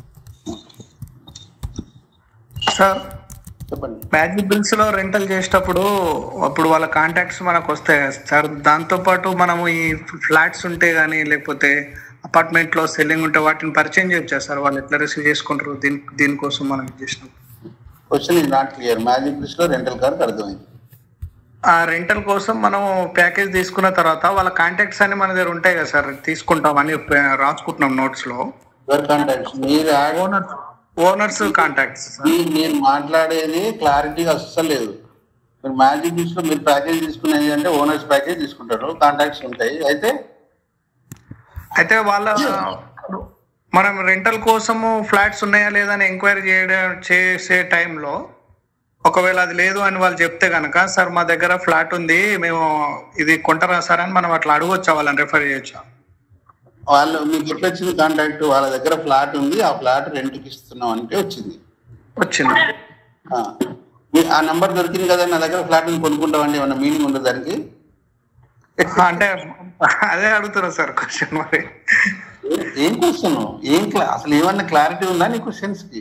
sir చెప్పండి మ్యాజిక్ బిల్స్ లో రెంటల్ చేసేటప్పుడు అప్పుడు వాళ్ళ కాంటాక్ట్స్ మనకు వస్తాయి కదా సార్ దాంతో పాటు మనము ఈ ఫ్లాట్స్ ఉంటే గానీ లేకపోతే అపార్ట్మెంట్ లో సెల్లింగ్ ఉంటే వాటిని పరిచయం చేయొచ్చా సార్ వాళ్ళు ఎట్లా రిసీవ్ చేసుకుంటారు దీని దీనికోసం మనం ఇది చేసినాం question is not clear magic list లో రెంటల్ కార్కి అర్థమైంది ఆ రెంటల్ కోసం మనం ప్యాకేజ్ తీసుకున్న తర్వాత వాళ్ళ కాంటాక్ట్స్ అన్ని మన దగ్గర ఉంటాయి కదా సార్ తీసుకుంటాం అని రాసుకుంటున్నాం నోట్స్ లో యువర్ కాంటాక్ట్స్ మీరు add owners owners contacts sir ఈ మీరు మాట్లాడేది క్లారిటీగా అస్సలు లేదు మీరు మ్యాజిక్ బిల్స్ లో మీరు ప్యాకేజ్ తీసుకునేది అంటే ఓనర్స్ ప్యాకేజ్ తీసుకుంటారు కాంటాక్ట్స్ ఉంటాయి అయితే అయితే వాళ్ళ మనం రెంటల్ కోసము ఫ్లాట్స్ ఉన్నాయా లేదా అని ఎంక్వైరీ చేయడం చేసే టైంలో ఒకవేళ అది లేదు అని వాళ్ళు చెప్తే కనుక సార్ మా దగ్గర ఫ్లాట్ ఉంది మేము ఇది కొంటారా సార్ అని మనం అట్లా అడగొచ్చా వాళ్ళని రెఫర్ చేయొచ్చా వాళ్ళు మీకు ఎట్లా వచ్చింది కాంటాక్ట్ వాళ్ళ దగ్గర ఫ్లాట్ ఉంది ఆ ఫ్లాట్ రెంట్కి ఇస్తున్నాం అంటే వచ్చింది వచ్చింది ఆ. మీ- ఆ నంబర్ దొరికింది కదా నా దగ్గర ఫ్లాట్ కొనుక్కుంటామండి ఏమన్నా మీనింగ్ ఉండదు దానికి అంటే అదే అడుగుతున్నా సార్ క్వశ్చన్ మరి ఏ- ఏం క్వశ్చన్ ఏం క్లా అసలు ఏమన్నా క్లారిటీ ఉందా నీ క్వశ్చన్స్ కి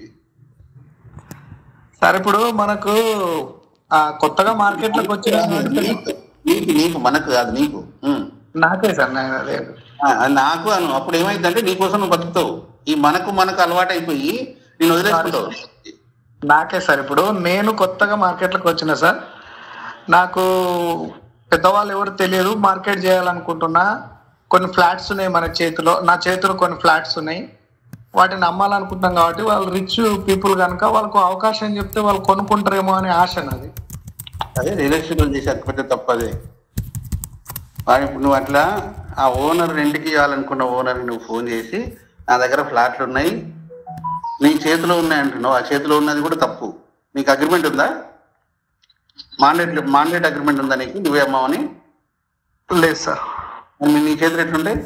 సార్ ఇప్పుడు మనకు ఆ కొత్తగా మార్కెట్ లోకి వచ్చిన నీకు నీకు నీకు మనకు కాదు నీకు ఉమ్. నాకే సార్ నేను అదే ఆ, నాకు అను అప్పుడు ఏమైందంటే నీకోసం నువ్వు బతుకుతావు ఈ మనకు మనకు అలవాటు అయిపోయి నేను వదిలేసుకుంటావు నాకే సార్ ఇప్పుడు నేను కొత్తగా మార్కెట్లోకి వచ్చిన సార్ నాకు పెద్దవాళ్ళు ఎవరు తెలియదు మార్కెట్ చేయాలనుకుంటున్నా కొన్ని ఫ్లాట్స్ ఉన్నాయి మన చేతిలో నా చేతిలో కొన్ని ఫ్లాట్స్ ఉన్నాయి వాటిని అమ్మాలనుకుంటున్నాం కాబట్టి వాళ్ళు రిచ్ పీపుల్ కనుక వాళ్ళకు అవకాశం చెప్తే వాళ్ళు కొనుక్కుంటారేమో అనే ఆశ నాది అదే రియల్ ఎస్టేట్ చేసే అతిపెద్ద తప్పు అదే వాడు ఇప్పుడు నువ్వు అట్లా ఆ ఓనర్ రెంట్కి ఇవ్వాలనుకున్న ఓనర్ నువ్వు ఫోన్ చేసి నా దగ్గర ఫ్లాట్లు ఉన్నాయి నీ చేతిలో ఉన్నాయి అంటున్నావు ఆ చేతిలో ఉన్నది కూడా తప్పు నీకు అగ్రిమెంట్ ఉందా మాండేట్ మాండేట్ అగ్రిమెంట్ ఉందా నీకు నువ్వే అమ్మావని లేదు సార్ మరి నీ చేతులు ఎట్లుంటాయి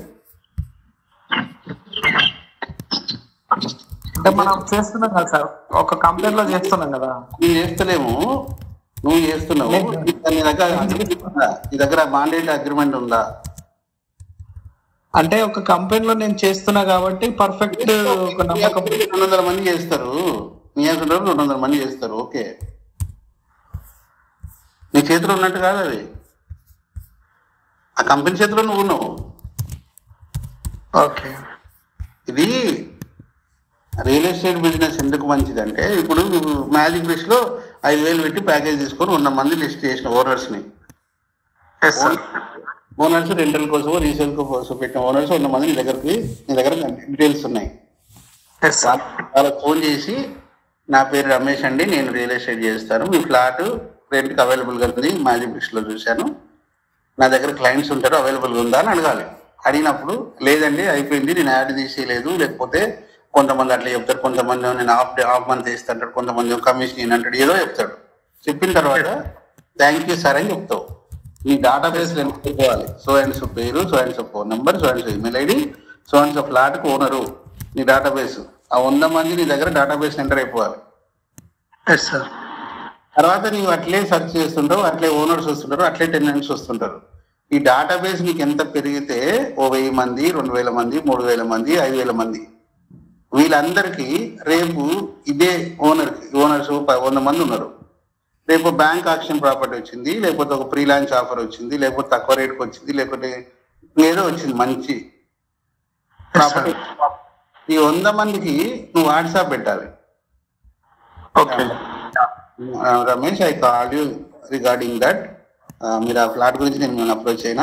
అంటే మనం చేస్తున్నాం కదా సార్ ఒక కంపెనీలో చేస్తున్నాం కదా నేను చేస్తలేము నువ్వు చేస్తున్నావు నీ దగ్గర agreement ఉందా? నీ దగ్గర మాండేట్ అగ్రిమెంట్ ఉందా అంటే ఒక కంపెనీలో నేను చేస్తున్నా కాబట్టి పర్ఫెక్ట్ ఒక నమ్మకం రెండు వందల మంది చేస్తారు నియోజకవర్గంలో రెండు వందల మంది చేస్తారు ఓకే నీ చేతిలో ఉన్నట్టు కాదు అది ఆ కంపెనీ చేతిలో నువ్వు ఉన్నావు ఓకే ఇది రియల్ ఎస్టేట్ బిజినెస్ ఎందుకు మంచిదంటే ఇప్పుడు నువ్వు మ్యాజిక్ బ్రిడ్జ్ లో ఐదు వేలు పెట్టి ప్యాకేజ్ తీసుకొని వంద మంది లిస్ట్ చేసిన ఓనర్స్ ని ఎస్ సార్ ఓనర్స్ రెంటల్ కోసం రీసేల్ కోసం పెట్టిన ఓనర్స్ వంద మంది నీ దగ్గరికి నీ దగ్గర డీటెయిల్స్ ఉన్నాయి ఎస్ సార్ వాళ్ళకి ఫోన్ చేసి నా పేరు రమేష్ అండి నేను రియల్ ఎస్టేట్ చేస్తాను మీ ఫ్లాట్ రెంట్కి అవైలబుల్గా ఉంది మ్యాజిక్ బ్రిడ్జ్ లో చూశాను నా దగ్గర క్లయింట్స్ ఉంటారు అవైలబుల్గా ఉందా అని అడగాలి అడిగినప్పుడు లేదండి అయిపోయింది నేను యాడ్ తీసేయలేదు లేకపోతే కొంతమంది అట్లా చెప్తారు కొంతమంది నేను హాఫ్ డే హాఫ్ మంత్ ఇస్తాంటాడు కొంతమంది కమిషన్ అంటాడు ఏదో చెప్తాడు చెప్పిన తర్వాత థ్యాంక్ యూ సార్ అని చెప్తావు నీ డేటాబేస్ పోవాలి సో అండ్ సో పేరు so and so phone number so and so email ID so and so flat కు ఓనరు నీ డేటాబేస్ ఆ వంద మంది నీ దగ్గర డేటాబేస్ ఎంటర్ అయిపోవాలి ఎస్ సార్ తర్వాత నీవు అట్లే సెర్చ్ చేస్తుంటావు అట్లే ఓనర్స్ వస్తుంటారు అట్లే టెనెంట్స్ వస్తుంటారు ఈ డేటాబేస్ నీకు ఎంత పెరిగితే ఓ వెయ్యి మంది రెండు వేల మంది మూడు వేల మంది ఐదు వేల మంది వీళ్ళందరికీ రేపు ఇదే ఓనర్ ఓనర్స్ వంద మంది ఉన్నారు రేపు బ్యాంక్ ఆక్షన్ ప్రాపర్టీ వచ్చింది లేకపోతే ఒక ఫ్రీ లాంచ్ ఆఫర్ వచ్చింది లేకపోతే తక్కువ రేట్కి వచ్చింది లేకపోతే ఏదో వచ్చింది మంచి ప్రాపర్టీ ఈ వంద మందికి నువ్వు వాట్సాప్ పెట్టాలి okay Uh, Ramesh I call you regarding that మీరు ఆ ఫ్లాట్ గురించి నేను మిమ్మల్ని అప్రోచ్ అయినా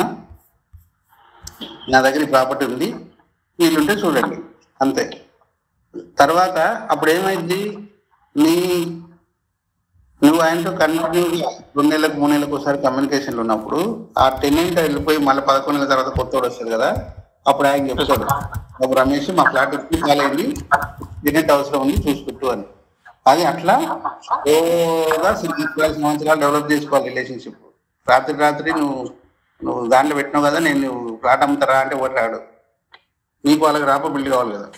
నా దగ్గర ఈ ప్రాపర్టీ ఉంది వీళ్ళుంటే చూడండి అంతే తర్వాత అప్పుడు ఏమైంది నీ నువ్వు ఆయనతో కంటిన్యూ రెండు నెలలకు మూడు నెలలకు ఒకసారి కమ్యూనికేషన్లో ఉన్నప్పుడు ఆ టెనెంట్ వెళ్ళిపోయి మళ్ళీ పదకొండు నెలల తర్వాత కొత్తోడు వస్తాడు కదా అప్పుడు ఆయన చెప్తాడు ఒక రమేష్ మా ఫ్లాట్ వచ్చి కాలేండి టెనెంట్ అవసరం ఉంది చూసుకుంటూ అని అది అట్లా ఏదో సంవత్సరాలు సంవత్సరాలు డెవలప్ చేసుకోవాలి రిలేషన్షిప్ రాత్రి రాత్రి నువ్వు నువ్వు దాంట్లో పెట్టినావు కదా నేను నువ్వు ఫ్లాట్ అమ్ముతారా అంటే ఒకటి రాడు నీకు వాళ్ళకి రాప బిల్డ్ కావాలి కదా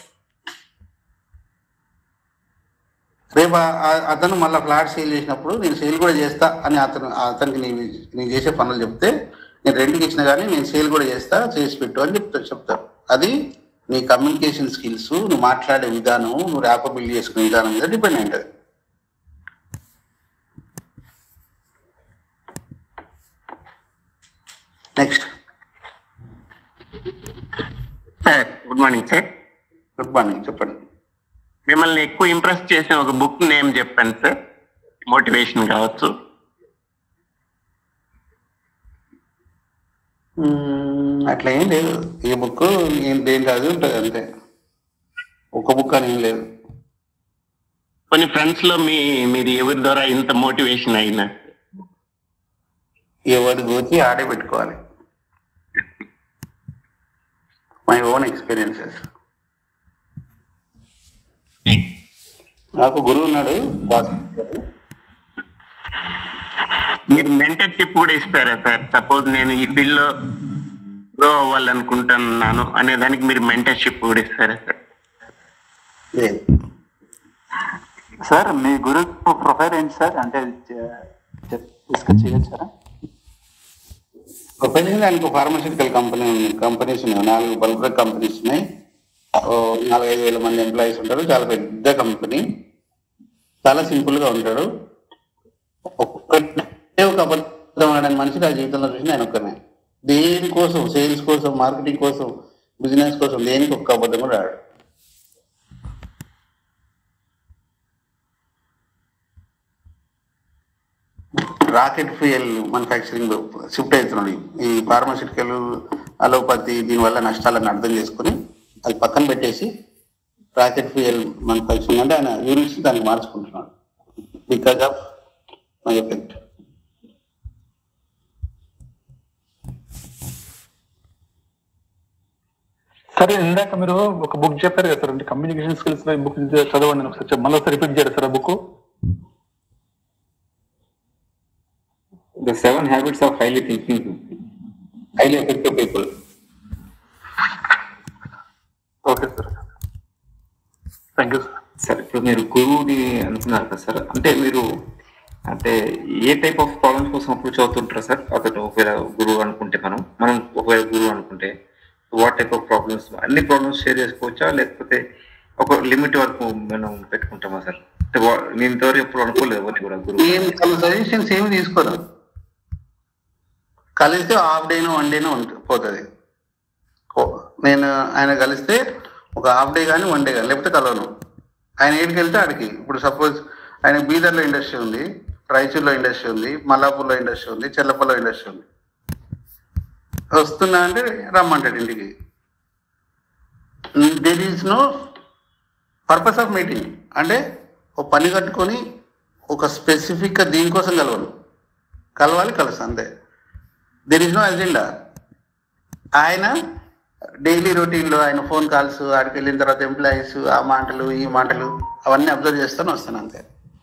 రేపు ఆ- ఆ- అతను మళ్ళీ ఫ్లాట్ సేల్ చేసినప్పుడు నేను సేల్ కూడా చేస్తా అని అతను అతనికి నీ నేను చేసే పనులు చెప్తే నేను రెంట్కి ఇచ్చిన కానీ నేను సేల్ కూడా చేస్తా చేసి పెట్టు అని చెప్తా చెప్తారు అది నీ కమ్యూనికేషన్ స్కిల్స్ నువ్వు మాట్లాడే విధానం నువ్వు ర్యాప్ బిల్డ్ చేసుకునే విధానం మీద డిపెండ్ అయి ఉంటుంది next sir good morning sir good morning చెప్పండి మిమ్మల్ని ఎక్కువ ఇంప్రెస్ చేసిన ఒక బుక్ నేమ్ చెప్పండి సార్ మోటివేషన్ కావచ్చు మ్మ్, అట్లా ఏం లేదు ఈ బుక్ ఏం దేని కాదు ఉంటుంది అంతే ఒక బుక్ అని ఏం లేదు కొన్ని ఫ్రెండ్స్ లో మీ మీరు ఎవరి ద్వారా ఇంత మోటివేషన్ అయినా ఎవరి గోచి ఆడే పెట్టుకోవాలి మై ఓన్ ఎక్స్పీరియన్సెస్ నాకు గురువు ఉన్నాడు భాస్కర్ గారు. మీరు మెంటర్షిప్ కూడా ఇస్తారా సార్ సపోజ్ నేను ఈ ఫీల్డ్ లో గ్రో అవ్వాలనుకుంటున్నాను అనే దానికి మీరు మెంటర్షిప్ కూడా ఇస్తారా సార్ లేదు సార్ మీ గురు ప్రొఫైల్ ఏంటి సార్ అంటే డిస్కస్ చేయొచ్చారా ప్రొఫైల్ దానికి ఫార్మస్యూటికల్ కంపెనీ ఉంది కంపెనీస్ ఉన్నాయి నాలుగు బల్క్ కంపెనీస్ ఉన్నాయి ఓ నాలుగైదు వేల మంది ఎంప్లాయీస్ ఉంటారు చాలా పెద్ద కంపెనీ చాలా సింపుల్ గా ఉంటాడు ఒక్కటే ఒక అబద్ధం ఆడని మనిషి నా జీవితంలో చూసిన ఆయన ఒక్కనే దేనికోసం సేల్స్ కోసం మార్కెటింగ్ కోసం బిజినెస్ కోసం దేనికి ఒక్క అబద్ధం కూడా ఆడాడు రాకెట్ ఫ్యూయల్ మ్యానుఫ్యాక్చరింగ్ షిఫ్ట్ అవుతున్నాడు ఈ ఫార్మాసిటికల్ అలోపతి దీనివల్ల నష్టాలను అర్థం చేసుకుని అది పక్కన పెట్టేసి రాకెట్ ఫ్యూయల్ మ్యానుఫ్యాక్చరింగ్ అంటే ఆయన యూనిట్స్ దాన్ని మార్చుకుంటున్నాడు బికాజ్ ఆఫ్ మై ఎఫెక్ట్ సరే ఇందాక మీరు ఒక బుక్ చెప్పారు కదా సార్ అంటే కమ్యూనికేషన్ స్కిల్స్ లో బుక్ చదవండి అని ఒకసారి చెప్ప- మళ్ళీ ఒకసారి రిపీట్ చేయరు సార్ ఆ book The seven habits of highly thinking people. Highly effective people okay sir thank you sir sir ఇప్పుడు మీరు గురువుని అనుకున్నారు కదా సార్ అంటే మీరు అంటే ఏ టైప్ ఆఫ్ ప్రాబ్లమ్స్ కోసం అప్పుడు చదువుతుంటారా సార్ అతను ఒకవేళ గురువు అనుకుంటే మనం మనం ఒకవేళ గురువు అనుకుంటే వాట్ టైప్ ఆఫ్ ప్రాబ్లమ్స్ అన్ని ప్రాబ్లమ్స్ షేర్ చేసుకోవచ్చా లేకపోతే ఒక లిమిట్ వరకు మనం పెట్టుకుంటామా సార్ అంటే వా- నేను ఇంతవరకు ఎప్పుడు అనుకోలేదు ఎవరిని కూడా గురువు ఏం సజెషన్స్ ఏమి తీసుకోరు కలిస్తే హాఫ్ డేనో వన్ డేనో ఉంటుంది పోతుంది నేను ఆయన కలిస్తే ఒక హాఫ్ డే కానీ వన్ డే కానీ లేకపోతే కలవను ఆయన ఏడికి వెళ్తే ఆడికి ఇప్పుడు సపోజ్ ఆయన బీదర్లో ఇండస్ట్రీ ఉంది రాయచూర్లో ఇండస్ట్రీ ఉంది మల్లాపూర్లో ఇండస్ట్రీ ఉంది చెల్లపల్లో ఇండస్ట్రీ ఉంది వస్తున్నా అంటే రమ్మంటాడు ఇంటికి there is no purpose of meeting అంటే ఒక పని కట్టుకొని ఒక స్పెసిఫిక్గా దీనికోసం కలవను కలవాలి కలుస్తా అంతే దెర్ ఈజ్ నో అజెండా ఆయన డైలీ రొటీన్లో ఆయన ఫోన్ కాల్స్ ఆడికి వెళ్ళిన తర్వాత ఎంప్లాయీస్ ఆ మాటలు ఈ మాటలు అవన్నీ అబ్జర్వ్ చేస్తాను వస్తాను అంతే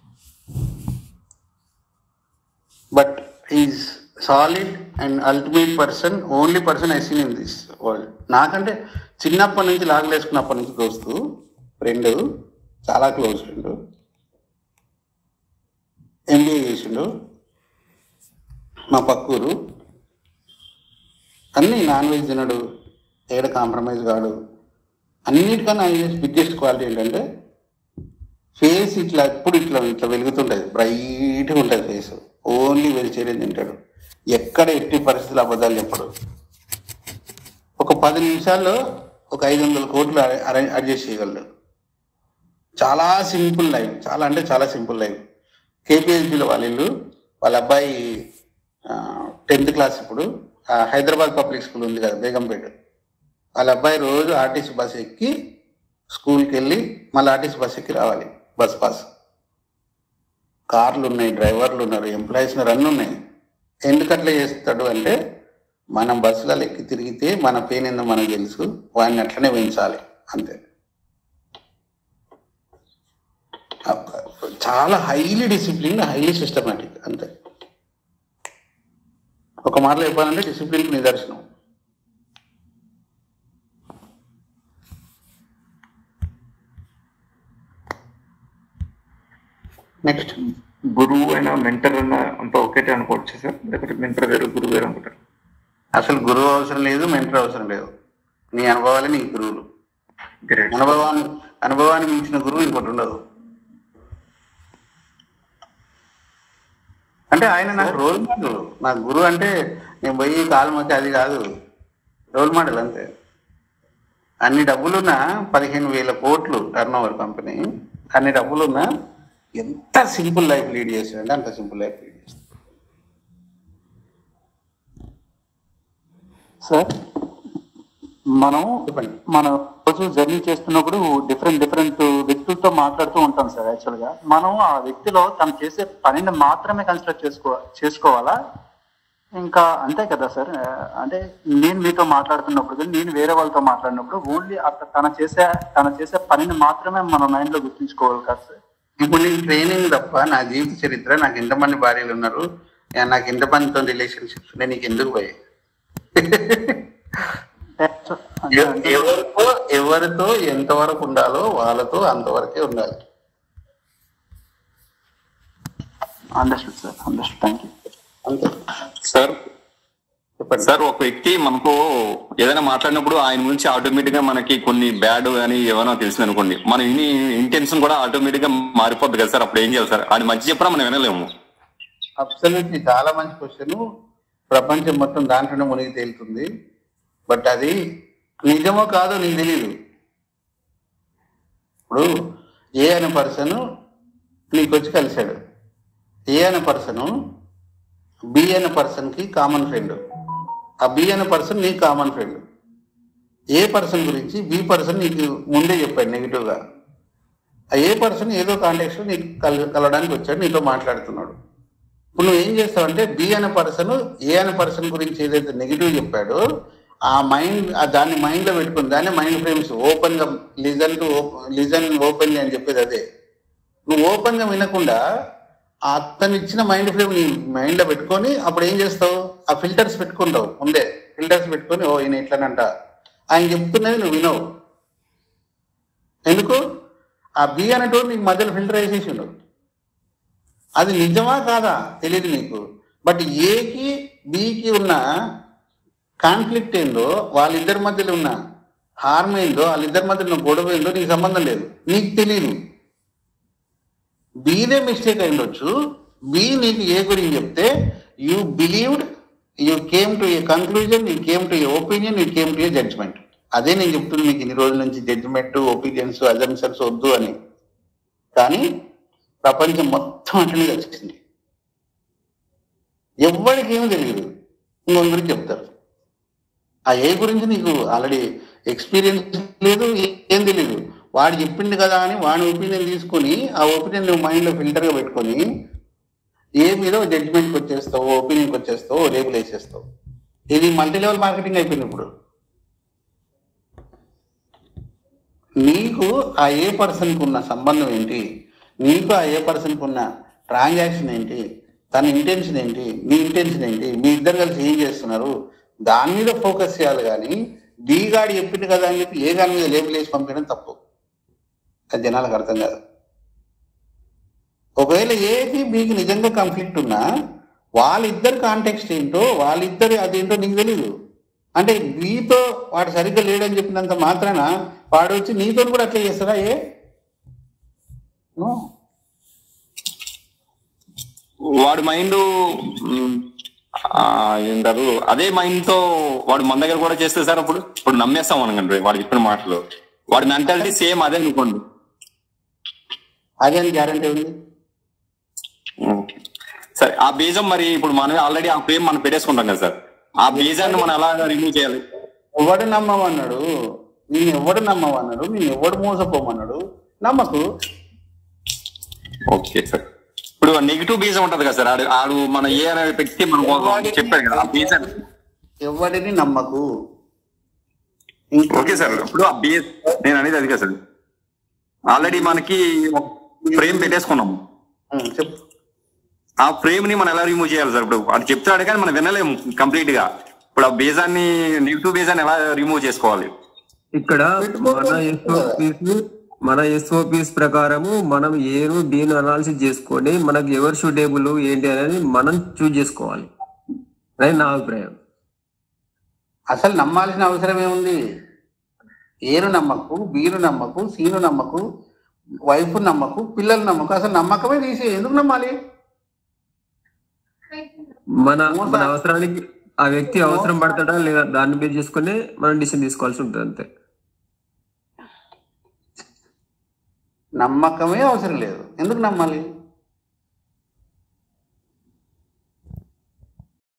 but is solid and ultimate person only person I seen in this world నాకంటే చిన్నప్పటి నుంచి లాగలేసుకున్నప్పటి నుంచి దోస్తు ఫ్రెండ్ చాలా క్లోజ్ ఫ్రెండ్ ఎంబీఏ చేసిండు మా పక్కూరు అన్నీ నాన్ వెజ్ తినడు ఏడ కాంప్రమైజ్ కాడు అన్నిటికన్నా బిగ్గెస్ట్ క్వాలిటీ ఏంటంటే ఫేస్ ఇట్లా ఎప్పుడు ఇట్లా ఇట్లా వెలుగుతుంటుంది బ్రైట్గా ఉంటుంది ఫేస్ ఓన్లీ వెజిటేరియన్ తింటాడు ఎక్కడ ఎట్టి పరిస్థితులు అబద్ధాలు చెప్పడు ఒక పది నిమిషాల్లో ఒక ఐదు వందల కోట్లు అరేంజ్ అడ్జస్ట్ చేయగలడు చాలా సింపుల్ లైఫ్ చాలా అంటే చాలా సింపుల్ లైఫ్ కేపీహెచ్బిలో వాళ్ళ ఇల్లు వాళ్ళ అబ్బాయి టెన్త్ క్లాస్ ఇప్పుడు ఆ, హైదరాబాద్ పబ్లిక్ స్కూల్ ఉంది కదా బేగంపేట వాళ్ళ అబ్బాయి రోజు ఆర్టీసీ బస్ ఎక్కి స్కూల్కి వెళ్ళి మళ్ళీ ఆర్టీసీ బస్ ఎక్కి రావాలి బస్ పాస్ కార్లు ఉన్నాయి డ్రైవర్లు ఉన్నారు ఎంప్లాయీస్ ఉన్నారు అన్నీ ఉన్నాయి ఎందుకు అట్లా చేస్తాడు అంటే మనం బస్సులలో ఎక్కి తిరిగితే మన పెయిన్ ఏందో మనకు తెలుసు వాడిని అట్లనే పెంచాలి అంతే చాలా హైలీ డిసిప్లిన్ హైలీ సిస్టమేటిక్ అంతే ఒక మాటలో చెప్పాలంటే డిసిప్లిన్కి నిదర్శనం నెక్స్ట్ గురువు అయినా మెంటర్ అయినా అంత ఒకటే అనుకోవచ్చు సార్ లేకపోతే మెంటర్ వేరు గురువు వేరు అనుకుంటారు అసలు గురువు అవసరం లేదు మెంటర్ అవసరం లేదు నీ అనుభవాలే నీ గురువులు అనుభవాన్ని అనుభవాన్ని మించిన గురువు ఇంకోటి ఉండదు అంటే ఆయన నాకు రోల్ మోడల్ నా గురువు అంటే నేను పోయి కాలు మొక్కి అది కాదు రోల్ మోడల్ అంతే అన్ని డబ్బులున్నా పదిహేను వేల కోట్లు టర్న్ ఓవర్ కంపెనీ అన్ని డబ్బులున్నా ఎంత సింపుల్ లైఫ్ లీడ్ చేస్తాడంటే అంత సింపుల్ లైఫ్ లీడ్ చేస్తాడు సార్ మనం మనం రోజు జర్నీ చేస్తున్నప్పుడు డిఫరెంట్ డిఫరెంట్ వ్యక్తులతో మాట్లాడుతూ ఉంటాం సార్ యాక్చువల్ గా మనం ఆ వ్యక్తిలో తను చేసే పనిని మాత్రమే కన్సిడర్ చేసుకో చేసుకోవాలా ఇంకా అంతే కదా సార్ ఆ, అంటే నేను మీతో మాట్లాడుతున్నప్పుడు కానీ నేను వేరే వాళ్ళతో మాట్లాడినప్పుడు ఓన్లీ తన చేసే తన చేసే పనిని మాత్రమే మన మైండ్ లో గుర్తుంచుకోవాలి కదా సార్ ఇప్పుడు నేను ట్రైనింగ్ తప్ప నా జీవిత చరిత్ర నాకు ఎంతమంది భార్యలు ఉన్నారు యా, నాకు ఎంతమందితో రిలేషన్షిప్స్ ఉన్నాయి నీకు ఎందుకు పోయి ఎవరితో ఎవరితో ఎంతవరకు ఉండాలో వాళ్ళతో అంతవరకే ఉండాలి understood sir understood thank you అంతే సార్ సార్ ఒక వ్యక్తి మనకు ఏదైనా మాట్లాడినప్పుడు ఆయన గురించి ఆటోమేటిక్ గా మనకి కొన్ని బ్యాడ్ అని ఏమైనా తెలిసింది అనుకోండి మన ఇన్ని ఇంటెన్షన్ కూడా ఆటోమేటిక్ గా మారిపోద్ది కదా సార్ అప్పుడు ఏం చేయాలి సార్ ఆయన మంచి చెప్పినా మనం వినలేము అబ్సల్యూట్లీ చాలా మంచి క్వశ్చన్ ప్రపంచం మొత్తం దాంట్లోనే మునిగి తేలుతుంది బట్ అది నిజమో కాదో నీకు తెలియదు ఇప్పుడు ఏ అనే పర్సన్ నీకు వచ్చి కలిశాడు ఏ అనే పర్సన్ బి అనే పర్సన్కి కామన్ ఫ్రెండ్ ఆ బి అనే పర్సన్ నీకు కామన్ ఫ్రెండ్ ఏ పర్సన్ గురించి బి పర్సన్ నీకు ముందే చెప్పాడు నెగిటివ్గా ఆ ఏ పర్సన్ ఏదో కాంటాక్ట్ నీకు కల కలవడానికి వచ్చాడు నీతో మాట్లాడుతున్నాడు ఇప్పుడు నువ్వు ఏం చేస్తావంటే బి అనే పర్సన్ ఏ అనే పర్సన్ గురించి ఏదైతే నెగిటివ్ చెప్పాడో ఆ మైండ్ ఆ దాన్ని మైండ్ లో పెట్టుకుని దాన్ని మైండ్ ఫ్రేమ్స్ ఓపెన్ గా లిజన్ టు లిజన్ ఓపెన్ అని చెప్పేది అదే నువ్వు ఓపెన్ గా వినకుండా ఆ అతను ఇచ్చిన మైండ్ ఫ్రేమ్ నీ మైండ్ లో పెట్టుకొని అప్పుడు ఏం చేస్తావు ఆ ఫిల్టర్స్ పెట్టుకుంటావు ముందే ఫిల్టర్స్ పెట్టుకొని ఓ ఈయన ఇట్లనంట ఆయన చెప్తున్నది నువ్వు వినవు ఎందుకు ఆ బి అనేటోడు నీకు మధ్యలో ఫిల్టర్ వేసేసిండు అది నిజమా కాదా తెలియదు నీకు బట్ ఏకి బికి ఉన్న కాన్ఫ్లిక్ట్ ఏందో వాళ్ళిద్దరి మధ్యలో ఉన్న హార్మ్ ఏందో వాళ్ళిద్దరి మధ్యలో ఉన్న గొడవ ఏందో నీకు సంబంధం లేదు నీకు తెలియదు బీదే మిస్టేక్ అయి ఉండొచ్చు బి నీకు ఏ గురించి చెప్తే you believed you came to a conclusion you came to a opinion you came to a judgment అదే నేను చెప్తుంది మీకు ఇన్ని రోజుల నుంచి జడ్జిమెంట్ ఒపీనియన్స్ అజంప్షన్స్ వద్దు అని కానీ ప్రపంచం మొత్తం అట్లనే వచ్చింది ఎవరికి ఏమీ తెలియదు ఇంకొక గురించి చెప్తారు ఆ ఏ గురించి నీకు ఆల్రెడీ ఎక్స్పీరియన్స్ లేదు ఏం తెలియదు వాడు చెప్పిండు కదా అని వాడి ఒపీనియన్ తీసుకొని ఆ ఒపీనియన్ నువ్వు మైండ్లో ఫిల్టర్గా పెట్టుకొని ఏ మీద జడ్జిమెంట్కి వచ్చేస్తావు ఒపీనియన్కి వచ్చేస్తావు లేబుల్ వేసేస్తావు ఇది మల్టీ లెవెల్ మార్కెటింగ్ అయిపోయింది ఇప్పుడు నీకు ఆ ఏ పర్సన్కి ఉన్న సంబంధం ఏంటి నీకు ఆ ఏ పర్సన్కి ఉన్న ట్రాన్సాక్షన్ ఏంటి తన ఇంటెన్షన్ ఏంటి నీ ఇంటెన్షన్ ఏంటి మీ ఇద్దరు కలిసి ఏం చేస్తున్నారు దాని మీద ఫోకస్ చేయాలి కానీ బి గాడి చెప్పింది కదా అని చెప్పి ఏ గాని మీద లేబుల్ వేసి పంపించడం తప్పు అది జనాలకు అర్థం కాదు ఒకవేళ ఏది మీకు నిజంగా కాన్ఫ్లిక్ట్ ఉన్నా వాళ్ళిద్దరు కాంటెక్స్ట్ ఏంటో వాళ్ళిద్దరు అదేంటో నీకు తెలియదు అంటే నీతో వాడు సరిగ్గా లేడని చెప్పినంత మాత్రాన వాడు వచ్చి నీతో కూడా అట్లా చేస్తారా ఏ No. వాడి మైండ్ ఏంటారు అదే మైండ్ తో వాడు మన దగ్గర కూడా చేస్తే సార్ అప్పుడు ఇప్పుడు నమ్మేస్తాం అనకండి వాడు చెప్పిన మాటలు వాడి మెంటాలిటీ సేమ్ అదే అనుకోండి అదే అని గ్యారంటీ ఉంది ఓకే. సరే ఆ బీజం మరి ఇప్పుడు మనం ఆల్రెడీ ఆ ఫ్రేమ్ మనం పెట్టేసుకుంటాం కదా సార్ ఆ బీజాన్ని మనం ఎలా రిమూవ్ చేయాలి ఎవడు నమ్మమన్నాడు నేను ఎవడు నమ్మమన్నాడు నేను ఎవడు మోసపోమన్నాడు నమ్మకు ఓకే సార్ ఇప్పుడు నెగిటివ్ బీజం ఉంటది కదా సార్ ఆడు ఆడు మన ఏ అనే వ్యక్తి మనం చెప్పాడు కదా ఆ బీజాన్ని ఎవడిని నమ్మకు ఓకే సార్ ఇప్పుడు ఆ బీజ్ నేను అనేది అది కదా సార్ ఆల్రెడీ మనకి ఫ్రేమ్ పెట్టేసుకున్నాము చెప్పు ఆ ఫ్రేమ్ ని మనం ఎలా రిమూవ్ చేయాలి సార్ ఇప్పుడు అది చెప్తాడు కానీ మనం వినలేము కంప్లీట్ గా ఇప్పుడు ఆ బీజాన్ని నెగిటివ్ బీజాన్ని ఎలా రిమూవ్ చేసుకోవాలి ఇక్కడ మన ఎస్ఓపీస్ మన ఎస్ఓపీస్ ప్రకారము మనం ఏను దీని అనాలిసిస్ చేసుకొని మనకు ఎవరు సూటేబుల్ ఏంటి అనేది మనం చూజ్ చేసుకోవాలి అనేది నా అభిప్రాయం అసలు నమ్మాల్సిన అవసరం ఏముంది ఏను నమ్మకు బీను నమ్మకు సీను నమ్మకు వైఫ్ నమ్మకు పిల్లలు నమ్మకు అసలు నమ్మకమే తీసి ఎందుకు నమ్మాలి మన మన అవసరానికి ఆ వ్యక్తి అవసరం పడతాడా లేదా దాన్ని బేస్ చేసుకుని మనం డిసిషన్ తీసుకోవాల్సి ఉంటుంది అంతే నమ్మకమే అవసరం లేదు ఎందుకు నమ్మాలి